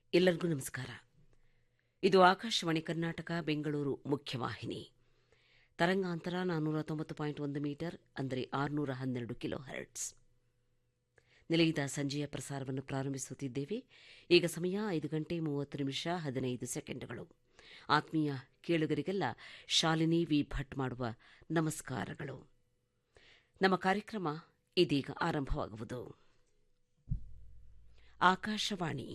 ಎಲ್ಲರಿಗೂ ನಮಸ್ಕಾರ ಇದು ಆಕಾಶವಾಣಿ ಕರ್ನಾಟಕ ಬೆಂಗಳೂರು ಮುಖ್ಯವಾಹಿನಿ ತರಂಗಾಂತರ ನಾನ್ನೂರ ತೊಂಬತ್ತು ಪಾಯಿಂಟ್ ಒಂದು ಮೀಟರ್ ಅಂದರೆ ಆರುನೂರ ಹನ್ನೆರಡು ಕಿಲೋ ಹರ್ಟ್ಸ್ ನಿಲಯದ ಸಂಜೆಯ ಪ್ರಸಾರವನ್ನು ಪ್ರಾರಂಭಿಸುತ್ತಿದ್ದೇವೆ ಈಗ ಸಮಯ ಐದು ಗಂಟೆ ಮೂವತ್ತು ನಿಮಿಷ ಹದಿನೈದು ಸೆಕೆಂಡ್ಗಳು ಆತ್ಮೀಯ ಕೇಳುಗರಿಗೆಲ್ಲ ಶಾಲಿನಿ ವಿ ಭಟ್ ಮಾಡುವ ನಮಸ್ಕಾರಗಳು ನಮ್ಮ ಕಾರ್ಯಕ್ರಮ ಇದೀಗ ಆರಂಭವಾಗುವುದು ಆಕಾಶವಾಣಿ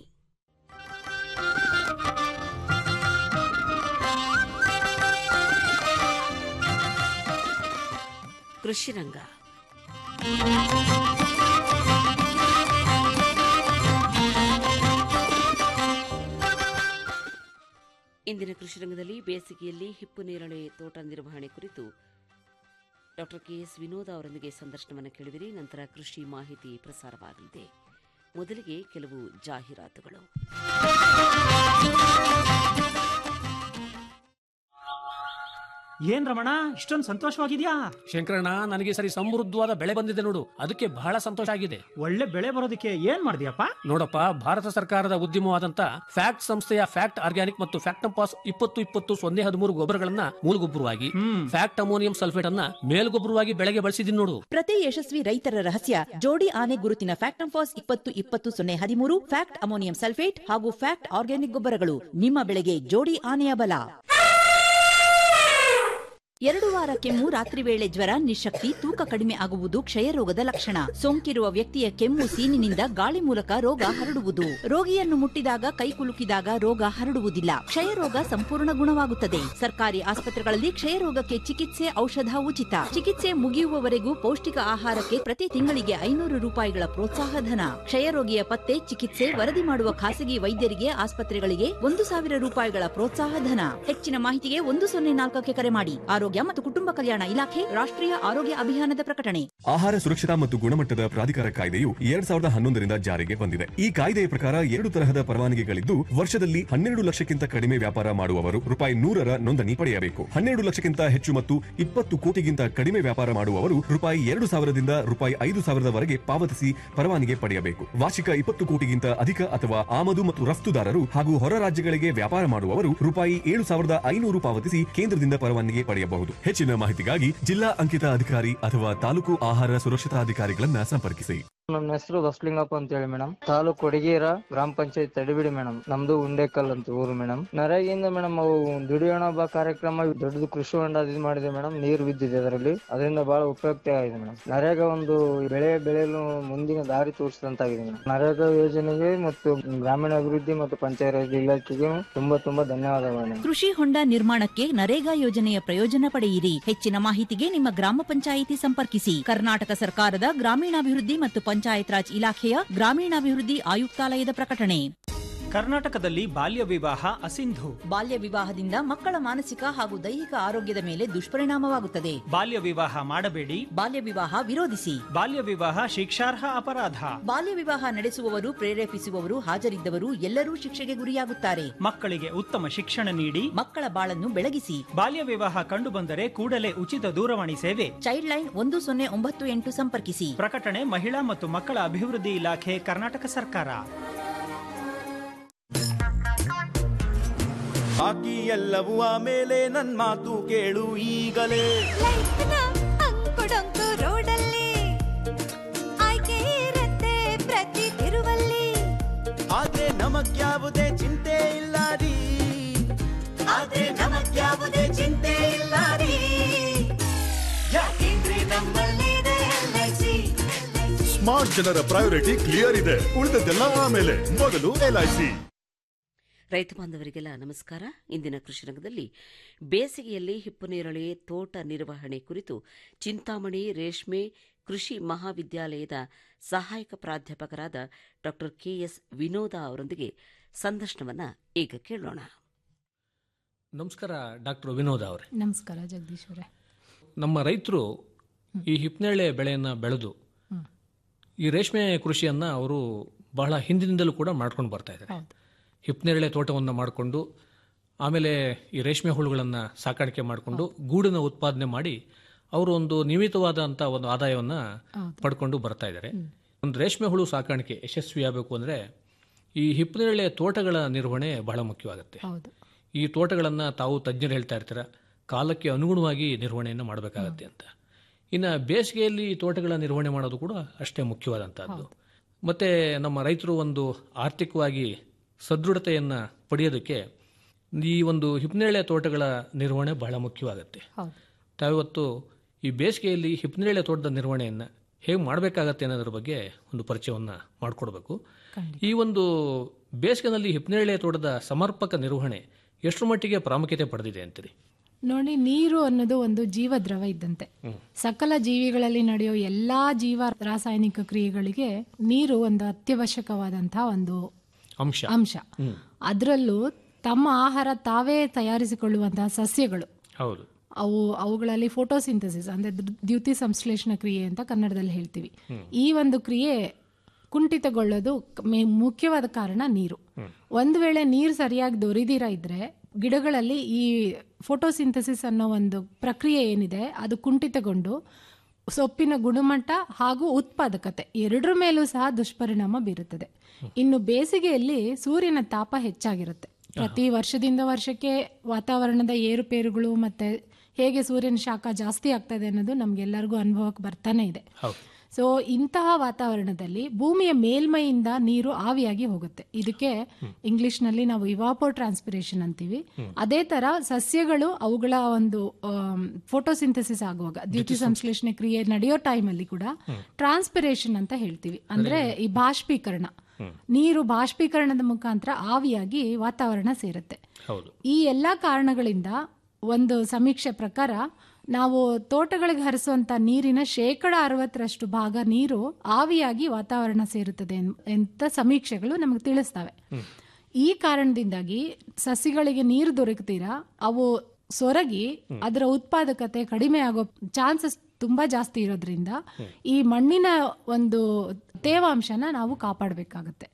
ಕೃಷಿ ರಂಗ ಇಂದಿನ ಕೃಷಿ ರಂಗದಲ್ಲಿ ಬೇಸಿಗೆಯಲ್ಲಿ ಹಿಪ್ಪು ನೇರಳೆ ತೋಟ ನಿರ್ವಹಣೆ ಕುರಿತು ಡಾಕ್ಟರ್ ಕೆಎಸ್ ವಿನೋದ್ ಅವರೊಂದಿಗೆ ಸಂದರ್ಶನವನ್ನು ಕೇಳಿದಿರಿ ನಂತರ ಕೃಷಿ ಮಾಹಿತಿ ಪ್ರಸಾರವಾಗಲಿದೆ ಮೊದಲಿಗೆ ಕೆಲವು ಜಾಹೀರಾತುಗಳು ಏನ್ ರಮಣ ಇಷ್ಟೊಂದು ಸಂತೋಷವಾಗಿದ್ಯಾ ಶಂಕರಣ್ಣ ನನಗೆ ಸರಿ ಸಮೃದ್ಧವಾದ ಬೆಳೆ ಬಂದಿದೆ ನೋಡು ಅದಕ್ಕೆ ಬಹಳ ಸಂತೋಷ ಆಗಿದೆ ಒಳ್ಳೆ ಬೆಳೆ ಬರೋದಕ್ಕೆ ಏನ್ ಮಾಡಿದ್ಯಪ್ಪ ನೋಡಪ್ಪ ಭಾರತ ಸರ್ಕಾರದ ಉದ್ಯಮವಾದಂತ ಫ್ಯಾಕ್ಟ್ ಸಂಸ್ಥೆಯ ಫ್ಯಾಕ್ಟ್ ಆರ್ಗ್ಯಾನಿಕ್ ಮತ್ತು ಫ್ಯಾಕ್ಟಂಪಾಸ್ ಇಪ್ಪತ್ತು ಇಪ್ಪತ್ತು ಸೊನ್ನೆ ಹದಿಮೂರು ಗೊಬ್ಬರಗಳನ್ನ ಮೂಲಗೊಬ್ಬರವಾಗಿ ಹ್ಮ್ ಫ್ಯಾಕ್ಟ್ ಅಮೋನಿಯಂ ಸಲ್ಫೇಟ್ ಅನ್ನ ಮೇಲ್ಗೊಬ್ಬರವಾಗಿ ಬೆಳೆಗೆ ಬಳಸಿದೀನಿ ನೋಡು ಪ್ರತಿ ಯಶಸ್ವಿ ರೈತರ ರಹಸ್ಯ ಜೋಡಿ ಆನೆ ಗುರುತಿನ ಫ್ಯಾಕ್ಟಂಫಾಸ್ ಇಪ್ಪತ್ತು ಇಪ್ಪತ್ತು ಸೊನ್ನೆ ಹದಿಮೂರು ಫ್ಯಾಕ್ಟ್ ಅಮೋನಿಯಂ ಸಲ್ಫೇಟ್ ಹಾಗೂ ಫ್ಯಾಕ್ಟ್ ಆರ್ಗ್ಯಾನಿಕ್ ಗೊಬ್ಬರಗಳು ನಿಮ್ಮ ಬೆಳೆಗೆ ಜೋಡಿ ಆನೆಯ ಬಲ ಎರಡು ವಾರ ಕೆಮ್ಮು ರಾತ್ರಿ ವೇಳೆ ಜ್ವರ ನಿಶಕ್ತಿ ತೂಕ ಕಡಿಮೆ ಆಗುವುದು ಕ್ಷಯರೋಗದ ಲಕ್ಷಣ ಸೋಂಕಿರುವ ವ್ಯಕ್ತಿಯ ಕೆಮ್ಮು ಸೀನಿನಿಂದ ಗಾಳಿ ಮೂಲಕ ರೋಗ ಹರಡುವುದು ರೋಗಿಯನ್ನು ಮುಟ್ಟಿದಾಗ ಕೈ ಕುಲುಕಿದಾಗ ರೋಗ ಹರಡುವುದಿಲ್ಲ ಕ್ಷಯರೋಗ ಸಂಪೂರ್ಣ ಗುಣವಾಗುತ್ತದೆ ಸರ್ಕಾರಿ ಆಸ್ಪತ್ರೆಗಳಲ್ಲಿ ಕ್ಷಯರೋಗಕ್ಕೆ ಚಿಕಿತ್ಸೆ ಔಷಧ ಉಚಿತ ಚಿಕಿತ್ಸೆ ಮುಗಿಯುವವರೆಗೂ ಪೌಷ್ಟಿಕ ಆಹಾರಕ್ಕೆ ಪ್ರತಿ ತಿಂಗಳಿಗೆ ಐನೂರು ರೂಪಾಯಿಗಳ ಪ್ರೋತ್ಸಾಹ ಧನ ಕ್ಷಯರೋಗಿಯ ಪತ್ತೆ ಚಿಕಿತ್ಸೆ ವರದಿ ಮಾಡುವ ಖಾಸಗಿ ವೈದ್ಯರಿಗೆ ಆಸ್ಪತ್ರೆಗಳಿಗೆ ಒಂದು ಸಾವಿರ ರೂಪಾಯಿಗಳ ಪ್ರೋತ್ಸಾಹ ಧನ ಹೆಚ್ಚಿನ ಮಾಹಿತಿಗೆ ಒಂದು ಸೊನ್ನೆ ನಾಲ್ಕಕ್ಕೆ ಕರೆ ಮಾಡಿ ಆರೋಗ್ಯ ಮತ್ತು ಕುಟುಂಬ ಕಲ್ಯಾಣ ಇಲಾಖೆ ರಾಷ್ಟ್ರೀಯ ಆರೋಗ್ಯ ಅಭಿಯಾನದ ಪ್ರಕಟಣೆ ಆಹಾರ ಸುರಕ್ಷತಾ ಮತ್ತು ಗುಣಮಟ್ಟದ ಪ್ರಾಧಿಕಾರ ಕಾಯ್ದೆಯು ಎರಡ್ ಸಾವಿರದ ಹನ್ನೊಂದರಿಂದ ಜಾರಿಗೆ ಬಂದಿದೆ ಈ ಕಾಯ್ದೆಯ ಪ್ರಕಾರ ಎರಡು ತರಹದ ಪರವಾನಗಿಗಳಿದ್ದು ವರ್ಷದಲ್ಲಿ ಹನ್ನೆರಡು ಲಕ್ಷಕ್ಕಿಂತ ಕಡಿಮೆ ವ್ಯಾಪಾರ ಮಾಡುವವರು ರೂಪಾಯಿ ನೂರರ ನೋಂದಣಿ ಪಡೆಯಬೇಕು ಹನ್ನೆರಡು ಲಕ್ಷಕ್ಕಿಂತ ಹೆಚ್ಚು ಮತ್ತು ಇಪ್ಪತ್ತು ಕೋಟಿಗಿಂತ ಕಡಿಮೆ ವ್ಯಾಪಾರ ಮಾಡುವವರು ರೂಪಾಯಿ ಎರಡು ಸಾವಿರದಿಂದ ರೂಪಾಯಿ ಐದು ಸಾವಿರದವರೆಗೆ ಪಾವತಿಸಿ ಪರವಾನಗಿ ಪಡೆಯಬೇಕು ವಾರ್ಷಿಕ ಇಪ್ಪತ್ತು ಕೋಟಿಗಿಂತ ಅಧಿಕ ಅಥವಾ ಆಮದು ಮತ್ತು ರಫ್ತುದಾರರು ಹಾಗೂ ಹೊರ ರಾಜ್ಯಗಳಿಗೆ ವ್ಯಾಪಾರ ಮಾಡುವವರು ರೂಪಾಯಿ ಏಳು ಸಾವಿರದ ಐನೂರು ಪಾವತಿಸಿ ಕೇಂದ್ರದಿಂದ ಪರವಾನಗಿ ಪಡೆಯಬಹುದು ಹೆಚ್ಚಿನ ಮಾಹಿತಿಗಾಗಿ ಜಿಲ್ಲಾ ಅಂಕಿತ ಅಧಿಕಾರಿ ಅಥವಾ ತಾಲೂಕು ಆಹಾರ ಸುರಕ್ಷತಾ ಅಧಿಕಾರಿಗಳನ್ನ ಸಂಪರ್ಕಿಸಿ ನನ್ನ ಹೆಸರು ಬಸಲಿಂಗಪ್ಪ ಅಂತ ಹೇಳಿ ಮೇಡಮ್ ತಾಲೂಕ್ ಕೊಡಗೇರ ಗ್ರಾಮ ಪಂಚಾಯತ್ ತಡಿಬಿಡಿ ಮೇಡಮ್ ನಮ್ದು ಉಂಡೆಕಲ್ ಅಂತ ಊರು ಮೇಡಮ್ ನರೇಗಿಂದ ಮೇಡಮ್ ಅವು ದುಡಿಯೋಣ ಬಾ ಕಾರ್ಯಕ್ರಮ ದೊಡ್ಡದು ಕೃಷಿ ಹೊಂಡ ಇದು ಮಾಡಿದೆ ಮೇಡಮ್ ನೀರು ಬಿದ್ದಿದೆ ಅದರಲ್ಲಿ ಅದರಿಂದ ಬಹಳ ಉಪಯುಕ್ತ ಆಗಿದೆ ಮೇಡಮ್ ನರೇಗಾ ಒಂದು ಬೆಳೆ ಬೆಳೆಯಲು ಮುಂದಿನ ದಾರಿ ತೋರಿಸಿದಂತಾಗಿದೆ ಮೇಡಮ್ ನರೇಗಾ ಯೋಜನೆಗೆ ಮತ್ತು ಗ್ರಾಮೀಣಾಭಿವೃದ್ಧಿ ಮತ್ತು ಪಂಚಾಯತ್ ಇಲಾಖೆಗೆ ತುಂಬಾ ತುಂಬಾ ಧನ್ಯವಾದಗಳು ಮೇಡಮ್ ಕೃಷಿ ಹೊಂಡ ನಿರ್ಮಾಣಕ್ಕೆ ನರೇಗಾ ಯೋಜನೆಯ ಪ್ರಯೋಜನ ಪಡೆಯಿರಿ ಹೆಚ್ಚಿನ ಮಾಹಿತಿಗೆ ನಿಮ್ಮ ಗ್ರಾಮ ಪಂಚಾಯಿತಿ ಸಂಪರ್ಕಿಸಿ ಕರ್ನಾಟಕ ಸರ್ಕಾರದ ಗ್ರಾಮೀಣಾಭಿವೃದ್ಧಿ ಮತ್ತು ಪಂಚಾಯತ್ ರಾಜ್ ಇಲಾಖೆಯ ಗ್ರಾಮೀಣಾಭಿವೃದ್ಧಿ ಆಯುಕ್ತಾಲಯದ ಪ್ರಕಟಣೆ ಕರ್ನಾಟಕದಲ್ಲಿ ಬಾಲ್ಯ ವಿವಾಹ ಅಸಿಂಧು ಬಾಲ್ಯ ವಿವಾಹದಿಂದ ಮಕ್ಕಳ ಮಾನಸಿಕ ಹಾಗೂ ದೈಹಿಕ ಆರೋಗ್ಯದ ಮೇಲೆ ದುಷ್ಪರಿಣಾಮವಾಗುತ್ತದೆ ಬಾಲ್ಯ ವಿವಾಹ ಮಾಡಬೇಡಿ ಬಾಲ್ಯ ವಿವಾಹ ವಿರೋಧಿಸಿ ಬಾಲ್ಯ ವಿವಾಹ ಶಿಕ್ಷಾರ್ಹ ಅಪರಾಧ ಬಾಲ್ಯ ವಿವಾಹ ನಡೆಸುವವರು ಪ್ರೇರೇಪಿಸುವವರು ಹಾಜರಿದ್ದವರು ಎಲ್ಲರೂ ಶಿಕ್ಷೆಗೆ ಗುರಿಯಾಗುತ್ತಾರೆ ಮಕ್ಕಳಿಗೆ ಉತ್ತಮ ಶಿಕ್ಷಣ ನೀಡಿ ಮಕ್ಕಳ ಬಾಳನ್ನು ಬೆಳಗಿಸಿ ಬಾಲ್ಯ ವಿವಾಹ ಕಂಡುಬಂದರೆ ಕೂಡಲೇ ಉಚಿತ ದೂರವಾಣಿ ಸೇವೆ ಚೈಲ್ಡ್ ಲೈನ್ ಒಂದು ಸೊನ್ನೆ ಒಂಬತ್ತು ಎಂಟು ಸಂಪರ್ಕಿಸಿ ಪ್ರಕಟಣೆ ಮಹಿಳಾ ಮತ್ತು ಮಕ್ಕಳ ಅಭಿವೃದ್ಧಿ ಇಲಾಖೆ ಕರ್ನಾಟಕ ಸರ್ಕಾರ ಬಾಕಿ ಎಲ್ಲವೂ ಆಮೇಲೆ ನನ್ ಮಾತು ಕೇಳು ಈಗಲೇ ಲೈಫ್ನ ಅಂಕುಡೊಂಕು ರೋಡಲ್ಲಿ ಆಯ್ಕೆ ಇರತ್ತೆ ಪ್ರತಿ ತಿರುವಲ್ಲಿ ಆದ್ರೆ ನಮಗ್ಯಾವುದೇ ಚಿಂತೆ ಇಲ್ಲ ರೀ ಆದ್ರೆ ನಮಗ್ಯಾವುದೇ ಚಿಂತೆ ಇಲ್ಲ ರೀ ಯಾಕೆಂದ್ರೆ ನಮ್ಮಲ್ಲಿದೆ LIC. ಸ್ಮಾರ್ಟ್ ಜನರ ಪ್ರಯಾರಿಟಿ ಕ್ಲಿಯರ್ ಇದೆ ಉಳಿದದ್ದೆಲ್ಲ ಆಮೇಲೆ ಮೊದಲು ಎಲ್ಐಸಿ ರೈತ ಬಾಂಧವರಿಗೆಲ್ಲ ನಮಸ್ಕಾರ ಇಂದಿನ ಕೃಷಿ ರಂಗದಲ್ಲಿ ಬೇಸಿಗೆಯಲ್ಲಿ ಹಿಪ್ಪುನೇರಳೆ ತೋಟ ನಿರ್ವಹಣೆ ಕುರಿತು ಚಿಂತಾಮಣಿ ರೇಷ್ಮೆ ಕೃಷಿ ಮಹಾವಿದ್ಯಾಲಯದ ಸಹಾಯಕ ಪ್ರಾಧ್ಯಾಪಕರಾದ ಡಾ ಕೆಎಸ್ ವಿನೋದ ಅವರೊಂದಿಗೆ ಸಂದರ್ಶನವನ್ನ ಈಗ ಕೇಳೋಣ ನಮಸ್ಕಾರ ಡಾಕ್ಟರ್ ವಿನೋದ್ ಅವರೇ ನಮಸ್ಕಾರ ಜಗದೀಶ್ ಅವರೇ ನಮ್ಮ ರೈತರು ಈ ಹಿಪ್ನೇಳೆ ಬೆಳೆಯನ್ನು ಬೆಳೆದು ಈ ರೇಷ್ಮೆ ಕೃಷಿಯನ್ನು ಅವರು ಬಹಳ ಹಿಂದಿನಿಂದಲೂ ಕೂಡ ಮಾಡ್ಕೊಂಡು ಬರ್ತಾ ಇದ್ದಾರೆ ಹೌದು ಹಿಪ್ನೇರಳೆ ತೋಟವನ್ನು ಮಾಡಿಕೊಂಡು ಆಮೇಲೆ ಈ ರೇಷ್ಮೆ ಹುಳುಗಳನ್ನು ಸಾಕಾಣಿಕೆ ಮಾಡಿಕೊಂಡು ಗೂಡಿನ ಉತ್ಪಾದನೆ ಮಾಡಿ ಅವರು ಒಂದು ನಿಯಮಿತವಾದಂಥ ಒಂದು ಆದಾಯವನ್ನು ಹೌದು. ಪಡ್ಕೊಂಡು ಬರ್ತಾ ಇದ್ದಾರೆ ಒಂದು ರೇಷ್ಮೆ ಹುಳು ಸಾಕಾಣಿಕೆ ಯಶಸ್ವಿಯಾಗಬೇಕು ಅಂದರೆ ಈ ಹಿಪ್ಪನೇರಳೆ ತೋಟಗಳ ನಿರ್ವಹಣೆ ಬಹಳ ಮುಖ್ಯವಾಗುತ್ತೆ ಹೌದು ಈ ತೋಟಗಳನ್ನು ತಾವು ತಜ್ಞರು ಹೇಳ್ತಾ ಇರ್ತೀರ ಕಾಲಕ್ಕೆ ಅನುಗುಣವಾಗಿ ನಿರ್ವಹಣೆಯನ್ನು ಮಾಡಬೇಕಾಗತ್ತೆ ಅಂತ ಇನ್ನು ಬೇಸಿಗೆಯಲ್ಲಿ ಈ ತೋಟಗಳ ನಿರ್ವಹಣೆ ಮಾಡೋದು ಕೂಡ ಅಷ್ಟೇ ಮುಖ್ಯವಾದಂಥದ್ದು ಮತ್ತು ನಮ್ಮ ರೈತರು ಒಂದು ಆರ್ಥಿಕವಾಗಿ ಸದೃಢತೆಯನ್ನು ಪಡೆಯೋದಕ್ಕೆ ಈ ಒಂದು ಹಿಪ್ಪನೇರಳೆ ತೋಟಗಳ ನಿರ್ವಹಣೆ ಬಹಳ ಮುಖ್ಯವಾಗುತ್ತೆ ಹೌದು ತಾವಿವತ್ತು ಈ ಬೇಸಿಗೆಯಲ್ಲಿ ಹಿಪ್ಪನೇರಳೆ ತೋಟದ ನಿರ್ವಹಣೆಯನ್ನು ಹೇಗೆ ಮಾಡಬೇಕಾಗತ್ತೆ ಅನ್ನೋದ್ರ ಬಗ್ಗೆ ಒಂದು ಪರಿಚಯವನ್ನು ಮಾಡಿಕೊಡ್ಬೇಕು ಈ ಒಂದು ಬೇಸಿಗೆನಲ್ಲಿ ಹಿಪ್ಪನೇರಳೆ ತೋಟದ ಸಮರ್ಪಕ ನಿರ್ವಹಣೆ ಎಷ್ಟರ ಮಟ್ಟಿಗೆ ಪ್ರಾಮುಖ್ಯತೆ ಪಡೆದಿದೆ ಅಂತೀರಿ ನೋಡಿ ನೀರು ಅನ್ನೋದು ಒಂದು ಜೀವದ್ರವ ಇದ್ದಂತೆ ಸಕಲ ಜೀವಿಗಳಲ್ಲಿ ನಡೆಯೋ ಎಲ್ಲಾ ಜೀವ ರಾಸಾಯನಿಕ ಕ್ರಿಯೆಗಳಿಗೆ ನೀರು ಒಂದು ಅತ್ಯವಶ್ಯಕವಾದಂತಹ ಒಂದು ಅಂಶ ಅಂಶ ಅದರಲ್ಲೂ ತಮ್ಮ ಆಹಾರ ತಾವೇ ತಯಾರಿಸಿಕೊಳ್ಳುವಂತಹ ಸಸ್ಯಗಳು ಹೌದು ಅವು ಅವುಗಳಲ್ಲಿ ಫೋಟೋಸಿಂಥಸಿಸ್ ಅಂದ್ರೆ ದ್- ದ್ಯುತಿ ಸಂಶ್ಲೇಷಣ ಕ್ರಿಯೆ ಅಂತ ಕನ್ನಡದಲ್ಲಿ ಹೇಳ್ತೀವಿ ಈ ಒಂದು ಕ್ರಿಯೆ ಕುಂಠಿತಗೊಳ್ಳೋದು ಮೇ- ಮುಖ್ಯವಾದ ಕಾರಣ ನೀರು ಒಂದು ವೇಳೆ ನೀರು ಸರಿಯಾಗಿ ದೊರೆದಿರ ಇದ್ರೆ ಗಿಡಗಳಲ್ಲಿ ಈ ಫೋಟೋಸಿಂಥಸಿಸ್ ಅನ್ನೋ ಒಂದು ಪ್ರಕ್ರಿಯೆ ಏನಿದೆ ಅದು ಕುಂಠಿತಗೊಂಡು ಸೊಪ್ಪಿನ ಗುಣಮಟ್ಟ ಹಾಗೂ ಉತ್ಪಾದಕತೆ ಎರಡರ ಮೇಲೂ ಸಹ ದುಷ್ಪರಿಣಾಮ ಬೀರುತ್ತದೆ ಇನ್ನು ಬೇಸಿಗೆಯಲ್ಲಿ ಸೂರ್ಯನ ತಾಪ ಹೆಚ್ಚಾಗಿರುತ್ತೆ ಪ್ರತಿ ವರ್ಷದಿಂದ ವರ್ಷಕ್ಕೆ ವಾತಾವರಣದ ಏರುಪೇರುಗಳು ಮತ್ತೆ ಹೇಗೆ ಸೂರ್ಯನ ಶಾಖ ಜಾಸ್ತಿ ಆಗ್ತದೆ ಅನ್ನೋದು ನಮ್ಗೆಲ್ಲರಿಗೂ ಅನುಭವಕ್ಕೆ ಬರ್ತಾನೆ ಇದೆ ಹೌದು ಸೊ ಇಂತಹ ವಾತಾವರಣದಲ್ಲಿ ಭೂಮಿಯ ಮೇಲ್ಮೈಯಿಂದ ನೀರು ಆವಿಯಾಗಿ ಹೋಗುತ್ತೆ ಇದಕ್ಕೆ ಇಂಗ್ಲಿಷ್ ನಲ್ಲಿ ನಾವು ಇವಾಪೋ ಟ್ರಾನ್ಸ್ಪಿರೇಷನ್ ಅಂತೀವಿ ಅದೇ ತರ ಸಸ್ಯಗಳು ಅವುಗಳ ಒಂದು ಫೋಟೋಸಿಂಥಸಿಸ್ ಆಗುವಾಗ ದ್ಯುತಿ ಸಂಶ್ಲೇಷಣೆ ಕ್ರಿಯೆ ನಡೆಯೋ ಟೈಮಲ್ಲಿ ಕೂಡ ಟ್ರಾನ್ಸ್ಪಿರೇಷನ್ ಅಂತ ಹೇಳ್ತೀವಿ ಅಂದ್ರೆ ಈ ಬಾಷ್ಪೀಕರಣ ನೀರು ಬಾಷ್ಪೀಕರಣದ ಮುಖಾಂತರ ಆವಿಯಾಗಿ ವಾತಾವರಣ ಸೇರುತ್ತೆ ಹೌದು ಈ ಎಲ್ಲಾ ಕಾರಣಗಳಿಂದ ಒಂದು ಸಮೀಕ್ಷೆ ಪ್ರಕಾರ ನಾವು ತೋಟಗಳಿಗೆ ಹರಿಸುವಂತ ನೀರಿನ ಶೇಕಡ ಅರವತ್ತರಷ್ಟು ಭಾಗ ನೀರು ಆವಿಯಾಗಿ ವಾತಾವರಣ ಸೇರುತ್ತದೆ ಎನ್- ಅಂತ ಸಮೀಕ್ಷೆಗಳು ನಮಗೆ ತಿಳಿಸ್ತವೆ ಈ ಕಾರಣದಿಂದಾಗಿ ಸಸಿಗಳಿಗೆ ನೀರು ದೊರಕತೀರಾ ಅವು ಸೊರಗಿ ಅದರ ಉತ್ಪಾದಕತೆ ಕಡಿಮೆ ಆಗೋ ಚಾನ್ಸಸ್ ತುಂಬಾ ಜಾಸ್ತಿ ಇರೋದ್ರಿಂದ ಈ ಮಣ್ಣಿನ ಒಂದು ತೇವಾಂಶನ ನಾವು ಕಾಪಾಡಬೇಕಾಗತ್ತೆ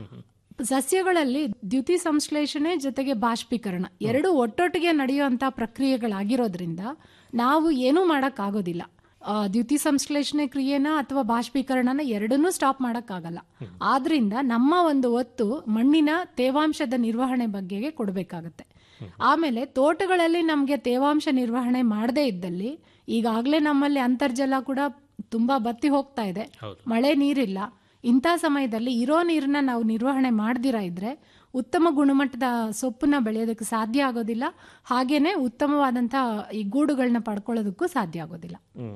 ಸಸ್ಯಗಳಲ್ಲಿ ದ್ಯುತಿ ಸಂಶ್ಲೇಷಣೆ ಜೊತೆಗೆ ಬಾಷ್ಪೀಕರಣ ಎರಡು ಒಟ್ಟೊಟ್ಟಿಗೆ ನಡೆಯುವಂತ ಪ್ರಕ್ರಿಯೆಗಳಾಗಿರೋದ್ರಿಂದ ನಾವು ಏನೂ ಮಾಡಕ್ ಆಗೋದಿಲ್ಲ ಆ, ದ್ಯುತಿ ಸಂಶ್ಲೇಷಣೆ ಕ್ರಿಯೆನ ಅಥವಾ ಬಾಷ್ಪೀಕರಣನ ಎರಡನ್ನೂ ಸ್ಟಾಪ್ ಮಾಡಕ್ಕಾಗಲ್ಲ ಆದ್ರಿಂದ ನಮ್ಮ ಒಂದು ಒತ್ತು ಮಣ್ಣಿನ ತೇವಾಂಶದ ನಿರ್ವಹಣೆ ಬಗ್ಗೆಗೆ ಕೊಡಬೇಕಾಗತ್ತೆ ಆಮೇಲೆ ತೋಟಗಳಲ್ಲಿ ನಮಗೆ ತೇವಾಂಶ ನಿರ್ವಹಣೆ ಮಾಡದೇ ಇದ್ದಲ್ಲಿ ಈಗಾಗಲೇ ನಮ್ಮಲ್ಲಿ ಅಂತರ್ಜಲ ಕೂಡ ತುಂಬಾ ಬತ್ತಿ ಹೋಗ್ತಾ ಇದೆ ಮಳೆ ನೀರಿಲ್ಲ ಇಂಥ ಸಮಯದಲ್ಲಿ ಇರೋ ನೀರನ್ನ ನಾವು ನಿರ್ವಹಣೆ ಮಾಡ್ದಿರ ಇದ್ರೆ ಉತ್ತಮ ಗುಣಮಟ್ಟದ ಸೊಪ್ಪನ್ನ ಬೆಳೆಯೋದಕ್ಕೆ ಸಾಧ್ಯ ಆಗೋದಿಲ್ಲ ಹಾಗೇನೆ ಉತ್ತಮವಾದಂಥ ಈ ಗೂಡುಗಳನ್ನ ಪಡ್ಕೊಳ್ಳೋದಕ್ಕೂ ಸಾಧ್ಯ ಆಗೋದಿಲ್ಲ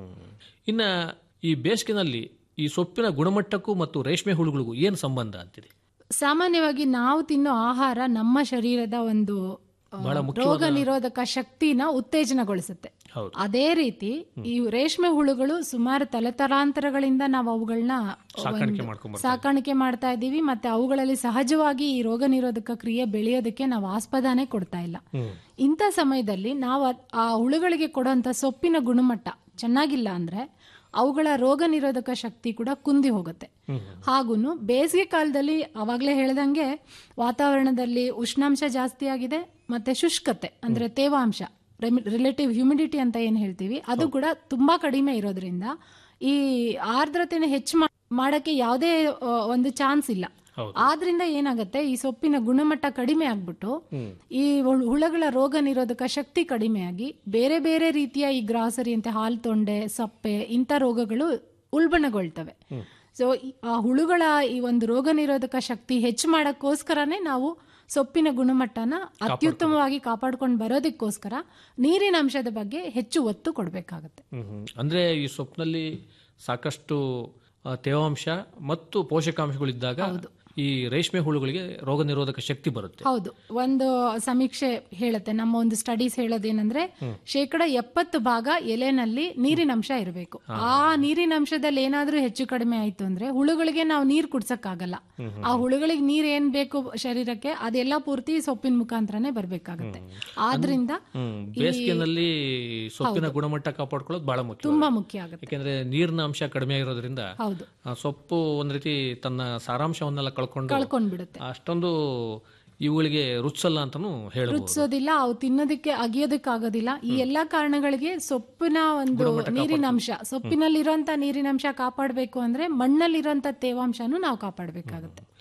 ಇನ್ನು ಈ ಬೇಸಿಗೆನಲ್ಲಿ ಈ ಸೊಪ್ಪಿನ ಗುಣಮಟ್ಟಕ್ಕೂ ಮತ್ತು ರೇಷ್ಮೆ ಹುಳುಗಳಿಗೂ ಏನು ಸಂಬಂಧ ಅಂತಿದೆ ಸಾಮಾನ್ಯವಾಗಿ ನಾವು ತಿನ್ನೋ ಆಹಾರ ನಮ್ಮ ಶರೀರದ ಒಂದು ಆ, ಬಹಳ ಮುಖ್ಯವಾದ- ರೋಗ ನಿರೋಧಕ ಶಕ್ತಿನ ಉತ್ತೇಜನಗೊಳಿಸುತ್ತೆ ಹೌದು ಅದೇ ರೀತಿ ಈ ರೇಷ್ಮೆ ಹುಳುಗಳು ಸುಮಾರು ತಲೆತಲಾಂತರಗಳಿಂದ ನಾವು ಅವುಗಳನ್ನ ಸಾಕಾಣಿಕೆ ಮಾಡ್ಕೊಂಡ್ ಬರ್ತಾ ಸಾಕಾಣಿಕೆ ಮಾಡ್ತಾ ಇದ್ದೀವಿ ಮತ್ತೆ ಅವುಗಳಲ್ಲಿ ಸಹಜವಾಗಿ ಈ ರೋಗ ನಿರೋಧಕ ಕ್ರಿಯೆ ಬೆಳೆಯೋದಕ್ಕೆ ನಾವು ಆಸ್ಪದಾನೇ ಕೊಡ್ತಾ ಇಲ್ಲ ಇಂಥ ಸಮಯದಲ್ಲಿ ನಾವು ಅದ್- ಆ ಹುಳುಗಳಿಗೆ ಕೊಡುವಂತ ಸೊಪ್ಪಿನ ಗುಣಮಟ್ಟ ಚೆನ್ನಾಗಿಲ್ಲ ಅಂದ್ರೆ ಅವುಗಳ ರೋಗ ನಿರೋಧಕ ಶಕ್ತಿ ಕೂಡ ಕುಂದಿ ಹೋಗುತ್ತೆ ಹಾಗೂ ಬೇಸಿಗೆ ಕಾಲದಲ್ಲಿ ಅವಾಗಲೇ ಹೇಳ್ದಂಗೆ ವಾತಾವರಣದಲ್ಲಿ ಉಷ್ಣಾಂಶ ಜಾಸ್ತಿ ಆಗಿದೆ ಮತ್ತೆ ಶುಷ್ಕತೆ ಅಂದ್ರೆ ತೇವಾಂಶ ರಿಲೇಟಿವ್ ಹ್ಯುಮಿಡಿಟಿ ಅಂತ ಏನ್ ಹೇಳ್ತೀವಿ ಅದು ಕೂಡ ತುಂಬಾ ಕಡಿಮೆ ಇರೋದ್ರಿಂದ ಈ ಆರ್ದ್ರತೆನ ಹೆಚ್ಚು ಮಾ- ಮಾಡಕ್ಕೆ ಯಾವುದೇ ಆ, ಒಂದು ಚಾನ್ಸ್ ಇಲ್ಲ ಆದ್ರಿಂದ ಏನಾಗುತ್ತೆ ಈ ಸೊಪ್ಪಿನ ಗುಣಮಟ್ಟ ಕಡಿಮೆ ಆಗ್ಬಿಟ್ಟು ಈ ಹುಳು- ಹುಳಗಳ ರೋಗ ನಿರೋಧಕ ಶಕ್ತಿ ಕಡಿಮೆಯಾಗಿ ಬೇರೆ ಬೇರೆ ರೀತಿಯ ಈ ಗ್ರಾಸರಿ ಅಂತ ಹಾಲ್ ತೊಂಡೆ ಸಪ್ಪೆ ಇಂಥ ರೋಗಗಳು ಉಲ್ಬಣಗೊಳ್ತವೆ ಸೊ ಆ ಹುಳುಗಳ ಈ ಒಂದು ರೋಗ ನಿರೋಧಕ ಶಕ್ತಿ ಹೆಚ್ಚು ಮಾಡಕ್ಕೋಸ್ಕರನೇ ನಾವು ಸೊಪ್ಪಿನ ಗುಣಮಟ್ಟನ ಅತ್ಯುತ್ತಮವಾಗಿ ಕಾಪಾಡ್ಕೊಂಡು ಬರೋದಕ್ಕೋಸ್ಕರ ನೀರಿನ ಅಂಶದ ಬಗ್ಗೆ ಹೆಚ್ಚು ಒತ್ತು ಕೊಡಬೇಕಾಗತ್ತೆ ಹ್ಮ್ ಹ್ಮ್. ಅಂದ್ರೆ ಈ ಸೊಪ್ಪಿನಲ್ಲಿ ಸಾಕಷ್ಟು ಆ, ತೇವಾಂಶ ಮತ್ತು ಪೋಷಕಾಂಶಗಳಿದ್ದಾಗ ಈ ರೇಷ್ಮೆ ಹುಳುಗಳಿಗೆ ರೋಗ ನಿರೋಧಕ ಶಕ್ತಿ ಬರುತ್ತೆ ಹೌದು ಒಂದು ಸಮೀಕ್ಷೆ ಹೇಳುತ್ತೆ ನಮ್ಮ ಒಂದು ಸ್ಟಡೀಸ್ ಹೇಳೋದೇನಂದ್ರೆ ಶೇಕಡ ಎಪ್ಪತ್ತು ಭಾಗ ಎಲೆನಲ್ಲಿ ನೀರಿನ ಅಂಶ ಇರಬೇಕು ಆ ನೀರಿನ ಅಂಶದಲ್ಲಿ ಏನಾದ್ರೂ ಹೆಚ್ಚು ಕಡಿಮೆ ಆಯ್ತು ಅಂದ್ರೆ ಹುಳುಗಳಿಗೆ ನಾವು ನೀರ್ ಕುಡ್ಸಕ್ಕಾಗಲ್ಲ ಆ ಹುಳುಗಳಿಗೆ ನೀರ್ ಏನ್ ಬೇಕು ಶರೀರಕ್ಕೆ ಅದೆಲ್ಲ ಪೂರ್ತಿ ಸೊಪ್ಪಿನ ಮುಖಾಂತರನೇ ಬರ್ಬೇಕಾಗತ್ತೆ ಆದ್ರಿಂದ ಹ್ಮ್ ಬೇಸಿಗೆನಲ್ಲಿ ಸೊಪ್ಪಿನ ಗುಣಮಟ್ಟ ಕಾಪಾಡ್ಕೊಳ್ಳೋದು ಬಹಳ ಮುಖ್ಯ ತುಂಬಾ ಮುಖ್ಯ ಆಗುತ್ತೆ ಯಾಕೆಂದ್ರೆ ನೀರಿನ ಅಂಶ ಕಡಿಮೆ ಆಗಿರೋದ್ರಿಂದ ಹೌದು ಆ ಸೊಪ್ಪು ಒಂದ್ ರೀತಿ ತನ್ನ ಸಾರಾಂಶವನ್ನೆಲ್ಲ ಕಳ್ಕೊಂಡು ಕಳ್ಕೊಂಡ್ಬಿಡುತ್ತೆ ಅಷ್ಟೊಂದು ಇವುಗಳಿಗೆ ರುಚಿಸಲ್ಲ ಅಂತಾನು ಹೇಳ್ಬೋದು ರುಚಿಸೋದಿಲ್ಲ ಅವು ತಿನ್ನೋದಕ್ಕೆ ಅಗಿಯೋದಕ್ಕಾಗೋದಿಲ್ಲ ಈ ಎಲ್ಲಾ ಕಾರಣಗಳಿಗೆ ಸೊಪ್ಪಿನ ಒಂದು ನೀರಿನ ಅಂಶ ಸೊಪ್ಪಿನಲ್ಲಿರುವಂತ ನೀರಿನ ಅಂಶ ಕಾಪಾಡಬೇಕು ಅಂದ್ರೆ ಮಣ್ಣಲ್ಲಿರುವಂತ ತೇವಾಂಶನೂ ನಾವು ಕಾಪಾಡಬೇಕಾಗುತ್ತೆ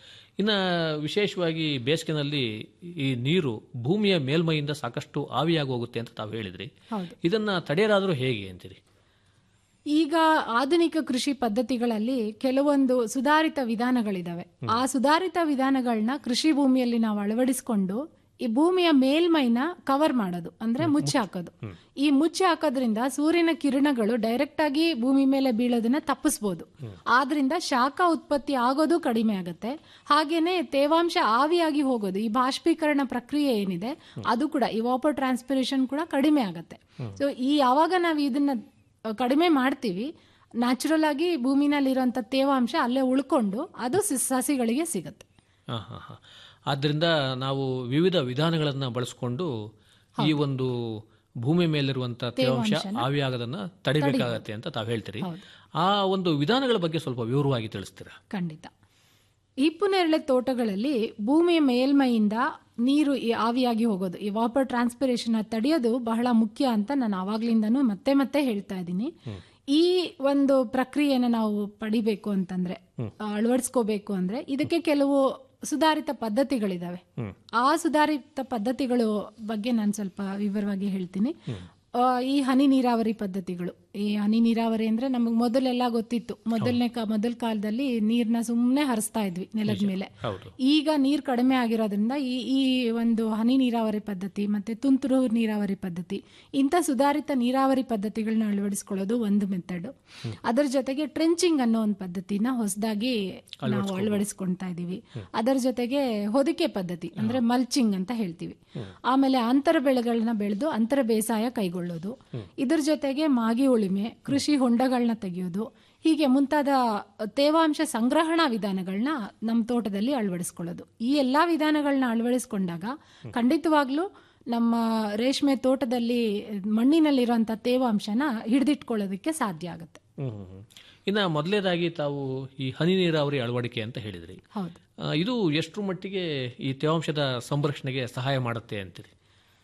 ಇನ್ನು ವಿಶೇಷವಾಗಿ ಬೇಸಿಗೆನಲ್ಲಿ ಈ ನೀರು ಭೂಮಿಯ ಮೇಲ್ಮೈಯಿಂದ ಸಾಕಷ್ಟು ಆವಿಯಾಗಿ ಹೋಗುತ್ತೆ ಅಂತ ತಾವು ಹೇಳಿದ್ರಿ ಹೌದು ಇದನ್ನ ತಡೆಯೋದಾದ್ರೂ ಹೇಗೆ ಅಂತೀರಿ ಈಗ ಆಧುನಿಕ ಕೃಷಿ ಪದ್ಧತಿಗಳಲ್ಲಿ ಕೆಲವೊಂದು ಸುಧಾರಿತ ವಿಧಾನಗಳಿದಾವೆ ಆ ಸುಧಾರಿತ ವಿಧಾನಗಳನ್ನ ಕೃಷಿ ಭೂಮಿಯಲ್ಲಿ ನಾವು ಅಳವಡಿಸಿಕೊಂಡು ಈ ಭೂಮಿಯ ಮೇಲ್ಮೈನ ಕವರ್ ಮಾಡೋದು ಅಂದ್ರೆ ಮುಚ್ಚಿ ಹಾಕೋದು ಈ ಮುಚ್ಚಿ ಹಾಕೋದ್ರಿಂದ ಸೂರ್ಯನ ಕಿರಣಗಳು ಡೈರೆಕ್ಟ್ ಆಗಿ ಭೂಮಿ ಮೇಲೆ ಬೀಳೋದನ್ನ ತಪ್ಪಿಸ್ಬೋದು ಆದ್ರಿಂದ ಶಾಖ ಉತ್ಪತ್ತಿ ಆಗೋದು ಕಡಿಮೆ ಆಗುತ್ತೆ ಹಾಗೇನೆ ತೇವಾಂಶ ಆವಿಯಾಗಿ ಹೋಗೋದು ಈ ಬಾಷ್ಪೀಕರಣ ಪ್ರಕ್ರಿಯೆ ಏನಿದೆ ಅದು ಕೂಡ ಈ ವಾಪರ್ ಟ್ರಾನ್ಸ್ಪಿರೇಷನ್ ಕೂಡ ಕಡಿಮೆ ಆಗುತ್ತೆ ಸೊ ಈ ಯಾವಾಗ ನಾವು ಇದನ್ನ ಅಹ್, ಕಡಿಮೆ ಮಾಡ್ತೀವಿ ನ್ಯಾಚುರಲ್ ಆಗಿ ಭೂಮಿನಲ್ಲಿರುವಂತ ತೇವಾಂಶ ಅಲ್ಲೇ ಉಳ್ಕೊಂಡು ಅದು ಸ- ಸಸಿಗಳಿಗೆ ಸಿಗುತ್ತೆ ಹಾ, ಹಾ, ಹಾ. ಆದ್ದರಿಂದ ನಾವು ವಿವಿಧ ವಿಧಾನಗಳನ್ನ ಬಳಸಿಕೊಂಡು ಈ ಒಂದು ಭೂಮಿ ಮೇಲಿರುವಂತಹ ತೇವಾಂಶ ತೇವಾಂಶನ ಆವಿಯಾಗದನ್ನ ತಡಿಬೇಕಾಗತ್ತೆ ಅಂತ ತಾವು ಹೇಳ್ತೀರಿ ಆ ಒಂದು ವಿಧಾನಗಳ ಬಗ್ಗೆ ಸ್ವಲ್ಪ ವಿವರವಾಗಿ ತಿಳಿಸ್ತೀರಾ ಖಂಡಿತ ಹಿಪ್ಪುನೇರಳೆ ತೋಟಗಳಲ್ಲಿ ಭೂಮಿಯ ಮೇಲ್ಮೈಯಿಂದ ನೀರು ಈ ಆವಿಯಾಗಿ ಹೋಗೋದು ಈ ವಾಪರ್ ಟ್ರಾನ್ಸ್ಪಿರೇಷನ್ ತಡೆಯೋದು ಬಹಳ ಮುಖ್ಯ ಅಂತ ನಾನು ಆವಾಗ್ಲಿಂದನೂ ಮತ್ತೆ ಮತ್ತೆ ಹೇಳ್ತಾ ಇದ್ದೀನಿ ಈ ಒಂದು ಪ್ರಕ್ರಿಯೆನ ನಾವು ಪಡಿಬೇಕು ಅಂತಂದ್ರೆ ಅಳವಡಿಸ್ಕೋಬೇಕು ಅಂದ್ರೆ ಇದಕ್ಕೆ ಕೆಲವು ಸುಧಾರಿತ ಪದ್ಧತಿಗಳಿದಾವೆ ಆ ಸುಧಾರಿತ ಪದ್ಧತಿಗಳು ಬಗ್ಗೆ ನಾನು ಸ್ವಲ್ಪ ವಿವರವಾಗಿ ಹೇಳ್ತೀನಿ ಆ, ಈ ಹನಿ ನೀರಾವರಿ ಪದ್ಧತಿಗಳು ಈ ಹನಿ ನೀರಾವರಿ ಅಂದ್ರೆ ನಮಗೆ ಮೊದಲೆಲ್ಲ ಗೊತ್ತಿತ್ತು ಮೊದಲನೇ ಕಾ ಮೊದಲ ಕಾಲದಲ್ಲಿ ನೀರ್ನ ಸುಮ್ಮನೆ ಹರಿಸ್ತಾ ಇದ್ವಿ ನೆಲದ ಮೇಲೆ ಹೌದು ಈಗ ನೀರ್ ಕಡಿಮೆ ಆಗಿರೋದ್ರಿಂದ ಈ ಈ ಒಂದು ಹನಿ ನೀರಾವರಿ ಪದ್ಧತಿ ಮತ್ತೆ ತುಂತುರು ನೀರಾವರಿ ಪದ್ಧತಿ ಇಂಥ ಸುಧಾರಿತ ನೀರಾವರಿ ಪದ್ಧತಿಗಳನ್ನ ಅಳವಡಿಸ್ಕೊಳ್ಳೋದು ಒಂದು ಮೆಥಡ್ ಅದರ ಜೊತೆಗೆ ಟ್ರೆಂಚಿಂಗ್ ಅನ್ನೋ ಒಂದು ಪದ್ಧತಿನ ಹೊಸದಾಗಿ ನಾವು ಅಳವಡಿಸ್ಕೊಳ್ತಾ ಇದೀವಿ ಅದರ ಜೊತೆಗೆ ಹೊದಿಕೆ ಪದ್ಧತಿ ಅಂದ್ರೆ ಮಲ್ಚಿಂಗ್ ಅಂತ ಹೇಳ್ತೀವಿ ಆಮೇಲೆ ಅಂತರ ಬೆಳೆಗಳನ್ನ ಬೆಳೆದು ಅಂತರ ಬೇಸಾಯ ಕೈಗೊಳ್ಳೋದು ಇದ್ರ ಜೊತೆಗೆ ಮಾಗಿ ಉಳಿಮೆ ಕೃಷಿ ಹೊಂಡಗಳನ್ನ ತೆಗೆಯೋದು ಹೀಗೆ ಮುಂತಾದ ತೇವಾಂಶ ಸಂಗ್ರಹಣಾ ವಿಧಾನಗಳನ್ನ ನಮ್ಮ ತೋಟದಲ್ಲಿ ಅಳವಡಿಸ್ಕೊಳ್ಳೋದು ಈ ಎಲ್ಲಾ ವಿಧಾನಗಳನ್ನ ಅಳವಡಿಸ್ಕೊಂಡಾಗ ಖಂಡಿತವಾಗ್ಲೂ ನಮ್ಮ ರೇಷ್ಮೆ ತೋಟದಲ್ಲಿ ಮಣ್ಣಿನಲ್ಲಿರುವಂತ ತೇವಾಂಶನ ಹಿಡಿದಿಟ್ಕೊಳ್ಳೋದಕ್ಕೆ ಸಾಧ್ಯ ಆಗುತ್ತೆ ಹ್ಮ್, ಹ್ಮ್, ಹ್ಮ್. ಇನ್ನ ಮೊದಲೇದಾಗಿ ತಾವು ಈ ಹನಿ ನೀರಾವರಿ ಅಳವಡಿಕೆ ಅಂತ ಹೇಳಿದ್ರಿ ಹೌದು ಆ, ಇದು ಎಷ್ಟು ಮಟ್ಟಿಗೆ ಈ ತೇವಾಂಶದ ಸಂರಕ್ಷಣೆಗೆ ಸಹಾಯ ಮಾಡುತ್ತೆ ಅಂತೀರಿ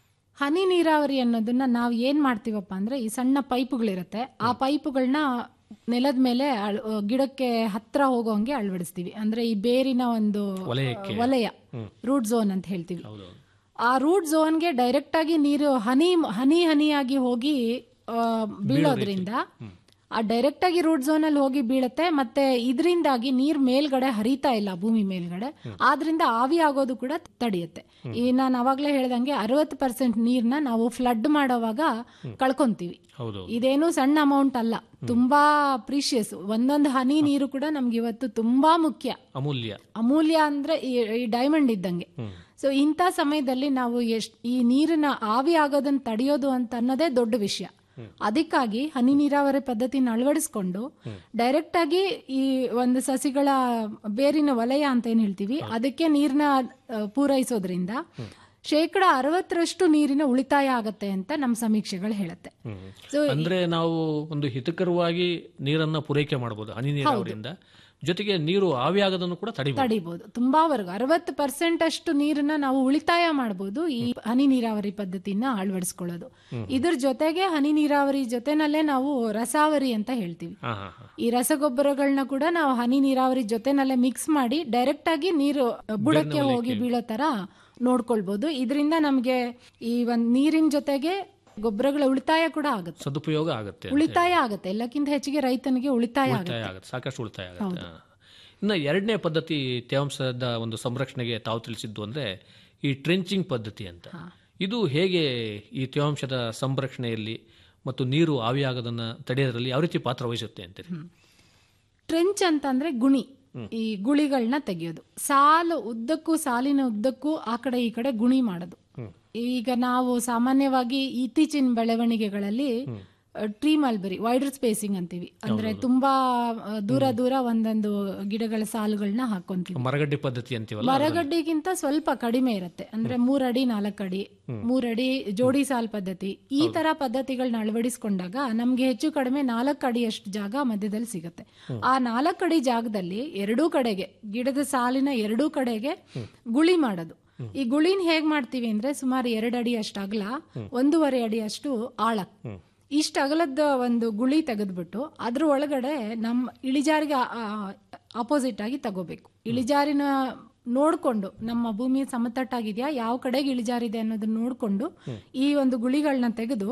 ಹನಿ ನೀರಾವರಿ ಅನ್ನೋದನ್ನ ನಾವು ಏನ್ ಮಾಡ್ತೀವಪ್ಪ ಅಂದ್ರೆ ಈ ಸಣ್ಣ ಪೈಪುಗಳಿರುತ್ತೆ ಆ ಪೈಪುಗಳನ್ನ ನೆಲದ ಮೇಲೆ ಅಳ್- ಗಿಡಕ್ಕೆ ಹತ್ರ ಹೋಗೋಂಗೆ ಅಳವಡಿಸ್ತೀವಿ ಅಂದ್ರೆ ಈ ಬೇರಿನ ಒಂದು ವಲಯಕ್ಕೆ. ವಲಯ ರೂಟ್ ಝೋನ್ ಅಂತ ಹೇಳ್ತೀವಿ ಹೌದು ಆ ರೂಟ್ ಝೋನ್ಗೆ ಡೈರೆಕ್ಟ್ ಆಗಿ ನೀರು ಹನಿ ಹನಿ ಹನಿಯಾಗಿ ಹೋಗಿ ಆ, ಬೀಳೋದ್ರಿಂದ ಆ ಡೈರೆಕ್ಟ್ ಆಗಿ ರೂಟ್ ಝೋನ್ ಅಲ್ಲಿ ಹೋಗಿ ಬೀಳುತ್ತೆ ಮತ್ತೆ ಇದರಿಂದಾಗಿ ನೀರ್ ಮೇಲ್ಗಡೆ ಹರಿತಾ ಇಲ್ಲ ಭೂಮಿ ಮೇಲ್ಗಡೆ ಆದ್ರಿಂದ ಆವಿ ಆಗೋದು ಕೂಡ ತಡೆಯುತ್ತೆ ಈ ನಾನು ಅವಾಗ್ಲೇ ಹೇಳ್ದಂಗೆ ಅರವತ್ತು ಪರ್ಸೆಂಟ್ ನೀರ್ನ ನಾವು ಫ್ಲಡ್ ಮಾಡೋವಾಗ ಕಳ್ಕೊಂತೀವಿ ಹೌದು ಇದೇನು ಸಣ್ಣ ಅಮೌಂಟ್ ಅಲ್ಲ ತುಂಬಾ ಪ್ರೀಶಿಯಸ್ ಒಂದೊಂದು ಹನಿ ನೀರು ಕೂಡ ನಮ್ಗೆ ಇವತ್ತು ತುಂಬಾ ಮುಖ್ಯ ಅಮೂಲ್ಯ ಅಮೂಲ್ಯ ಅಂದ್ರೆ ಈ ಈ ಡೈಮಂಡ್ ಇದ್ದಂಗೆ ಸೊ ಇಂಥ ಸಮಯದಲ್ಲಿ ನಾವು ಎಷ್ಟ್ ಈ ನೀರಿನ ಆವಿ ಆಗೋದನ್ನ ತಡೆಯೋದು ಅಂತ ಅನ್ನೋದೇ ದೊಡ್ಡ ವಿಷಯ ಅದಕ್ಕಾಗಿ ಹನಿ ನೀರಾವರಿ ಪದ್ಧತಿನ ಅಳವಡಿಸ್ಕೊಂಡು ಡೈರೆಕ್ಟ್ ಆಗಿ ಈ ಒಂದು ಸಸಿಗಳ ಬೇರಿನ ವಲಯ ಅಂತ ಏನ್ ಹೇಳ್ತೀವಿ ಅದಕ್ಕೆ ನೀರ್ನ ಆ, ಪೂರೈಸೋದ್ರಿಂದ ಶೇಕಡ ಅರವತ್ತರಷ್ಟು ನೀರಿನ ಉಳಿತಾಯ ಆಗತ್ತೆ ಅಂತ ನಮ್ಮ ಸಮೀಕ್ಷೆಗಳು ಹೇಳುತ್ತೆ ಸೊ ಅಂದ್ರೆ ನಾವು ಒಂದು ಹಿತಕರವಾಗಿ ನೀರನ್ನ ಪೂರೈಕೆ ಮಾಡಬಹುದು ಹನಿ ನೀರಾವರಿಯಿಂದ ಜೊತೆಗೆ ನೀರು ಆವಿಯಾಗದನ್ನು ಕೂಡ ತಡಿಬಹುದು ತಡಿಬಹುದು ತುಂಬಾ ವರ್ಗ ಅರವತ್ತು ಪರ್ಸೆಂಟ್ ಅಷ್ಟು ನೀರನ್ನ ನಾವು ಉಳಿತಾಯ ಮಾಡಬಹುದು ಈ ಹನಿ ನೀರಾವರಿ ಪದ್ಧತಿನ ಅಳವಡಿಸ್ಕೊಳ್ಳೋದು ಇದ್ರ ಜೊತೆಗೆ ಹನಿ ನೀರಾವರಿ ಜೊತೆನಲ್ಲೇ ನಾವು ರಸಾವರಿ ಅಂತ ಹೇಳ್ತೀವಿ ಹಾ ಹಾ ಹಾ ಈ ರಸಗೊಬ್ಬರಗಳನ್ನ ಕೂಡ ನಾವು ಹನಿ ನೀರಾವರಿ ಜೊತೆನಲ್ಲೇ ಮಿಕ್ಸ್ ಮಾಡಿ ಡೈರೆಕ್ಟ್ ಆಗಿ ನೀರು ಬುಡಕ್ಕೆ ಹೋಗಿ ಬೀಳೋ ತರ ನೋಡ್ಕೊಳ್ಬಹುದು ಇದರಿಂದ ನಮ್ಗೆ ಈ ಒಂದ್ ನೀರಿನ ಜೊತೆಗೆ ಗೊಬ್ಬರಗಳ ಉಳಿತಾಯ ಕೂಡ ಆಗುತ್ತೆ ಸದುಪಯೋಗ ಆಗುತ್ತೆ ಅಂತ ಉಳಿತಾಯ ಆಗುತ್ತೆ ಎಲ್ಲಕ್ಕಿಂತ ಹೆಚ್ಚಿಗೆ ರೈತನಿಗೆ ಉಳಿತಾಯ ಆಗುತ್ತೆ ಉಳಿತಾಯ ಆಗುತ್ತೆ ಸಾಕಷ್ಟು ಉಳಿತಾಯ ಆಗುತ್ತೆ ಹಾ. ಇನ್ನು ಎರಡನೇ ಪದ್ಧತಿ ತೇವಾಂಶದ ಒಂದು ಸಂರಕ್ಷಣೆಗೆ ತಾವು ತಿಳಿಸಿದ್ದು ಅಂದ್ರೆ ಈ ಟ್ರೆಂಚಿಂಗ್ ಪದ್ಧತಿ ಅಂತ ಇದು ಹೇಗೆ ಈ ತೇವಾಂಶದ ಸಂರಕ್ಷಣೆಯಲ್ಲಿ ಮತ್ತು ನೀರು ಆವಿಯಾಗದನ್ನ ತಡೆಯೋದ್ರಲ್ಲಿ ಯಾವ ರೀತಿ ಪಾತ್ರ ವಹಿಸುತ್ತೆ ಅಂತೀರಿ ಟ್ರೆಂಚ್ ಅಂತಂದ್ರೆ ಗುಣಿ ಈ ಗುಳಿಗಳನ್ನ ತೆಗೆಯೋದು ಸಾಲು ಉದ್ದಕ್ಕೂ ಸಾಲಿನ ಉದ್ದಕ್ಕೂ ಆ ಕಡೆ ಈ ಕಡೆ ಗುಣಿ ಮಾಡೋದು ಈಗ ನಾವು ಸಾಮಾನ್ಯವಾಗಿ ಇತ್ತೀಚಿನ ಬೆಳವಣಿಗೆಗಳಲ್ಲಿ ಟ್ರೀ ಮಲ್ಬರಿ ವೈಡರ್ ಸ್ಪೇಸಿಂಗ್ ಅಂತೀವಿ ಅಂದ್ರೆ ತುಂಬಾ ಆ, ದೂರ ದೂರ ಒಂದೊಂದು ಗಿಡಗಳ ಸಾಲುಗಳನ್ನ ಹಾಕೊಂತೀವಿ ಮರಗಡ್ಡೆ ಪದ್ಧತಿ ಅಂತೀವಲ್ಲ ಮರಗಡ್ಡೆಗಿಂತ ಸ್ವಲ್ಪ ಕಡಿಮೆ ಇರುತ್ತೆ ಅಂದ್ರೆ ಮೂರಡಿ ನಾಲ್ಕಡಿ ಮೂರಡಿ ಜೋಡಿ ಸಾಲ್ ಪದ್ಧತಿ ಈ ತರ ಪದ್ಧತಿಗಳನ್ನ ಅಳವಡಿಸ್ಕೊಂಡಾಗ ನಮ್ಗೆ ಹೆಚ್ಚು ಕಡಿಮೆ ನಾಲ್ಕು ಅಡಿಯಷ್ಟು ಜಾಗ ಮಧ್ಯದಲ್ಲಿ ಸಿಗುತ್ತೆ ಆ ನಾಲ್ಕು ಅಡಿ ಜಾಗದಲ್ಲಿ ಎರಡೂ ಕಡೆಗೆ ಗಿಡದ ಸಾಲಿನ ಎರಡೂ ಕಡೆಗೆ ಗುಳಿ ಮಾಡೋದು ಈ ಗುಳಿನ ಹೇಗ್ ಮಾಡ್ತೀವಿ ಅಂದ್ರೆ ಸುಮಾರು ಎರಡು ಅಡಿ ಅಷ್ಟು ಅಗಲ ಒಂದೂವರೆ ಅಡಿ ಅಷ್ಟು ಆಳ ಇಷ್ಟ ಅಗಲದ ಒಂದು ಗುಳಿ ತೆಗೆದ್ಬಿಟ್ಟು ಅದ್ರ ಒಳಗಡೆ ನಮ್ಮ ಇಳಿಜಾರಿಗೆ ಆಪೋಸಿಟ್ ಆಗಿ ತಗೋಬೇಕು ಇಳಿಜಾರಿನ ನೋಡ್ಕೊಂಡು ನಮ್ಮ ಭೂಮಿ ಸಮತಟ್ಟಾಗಿದೆಯಾ ಯಾವ ಕಡೆಗೆ ಇಳಿಜಾರಿದೆ ಅನ್ನೋದನ್ನ ನೋಡ್ಕೊಂಡು ಈ ಒಂದು ಗುಳಿಗಳನ್ನ ತೆಗೆದು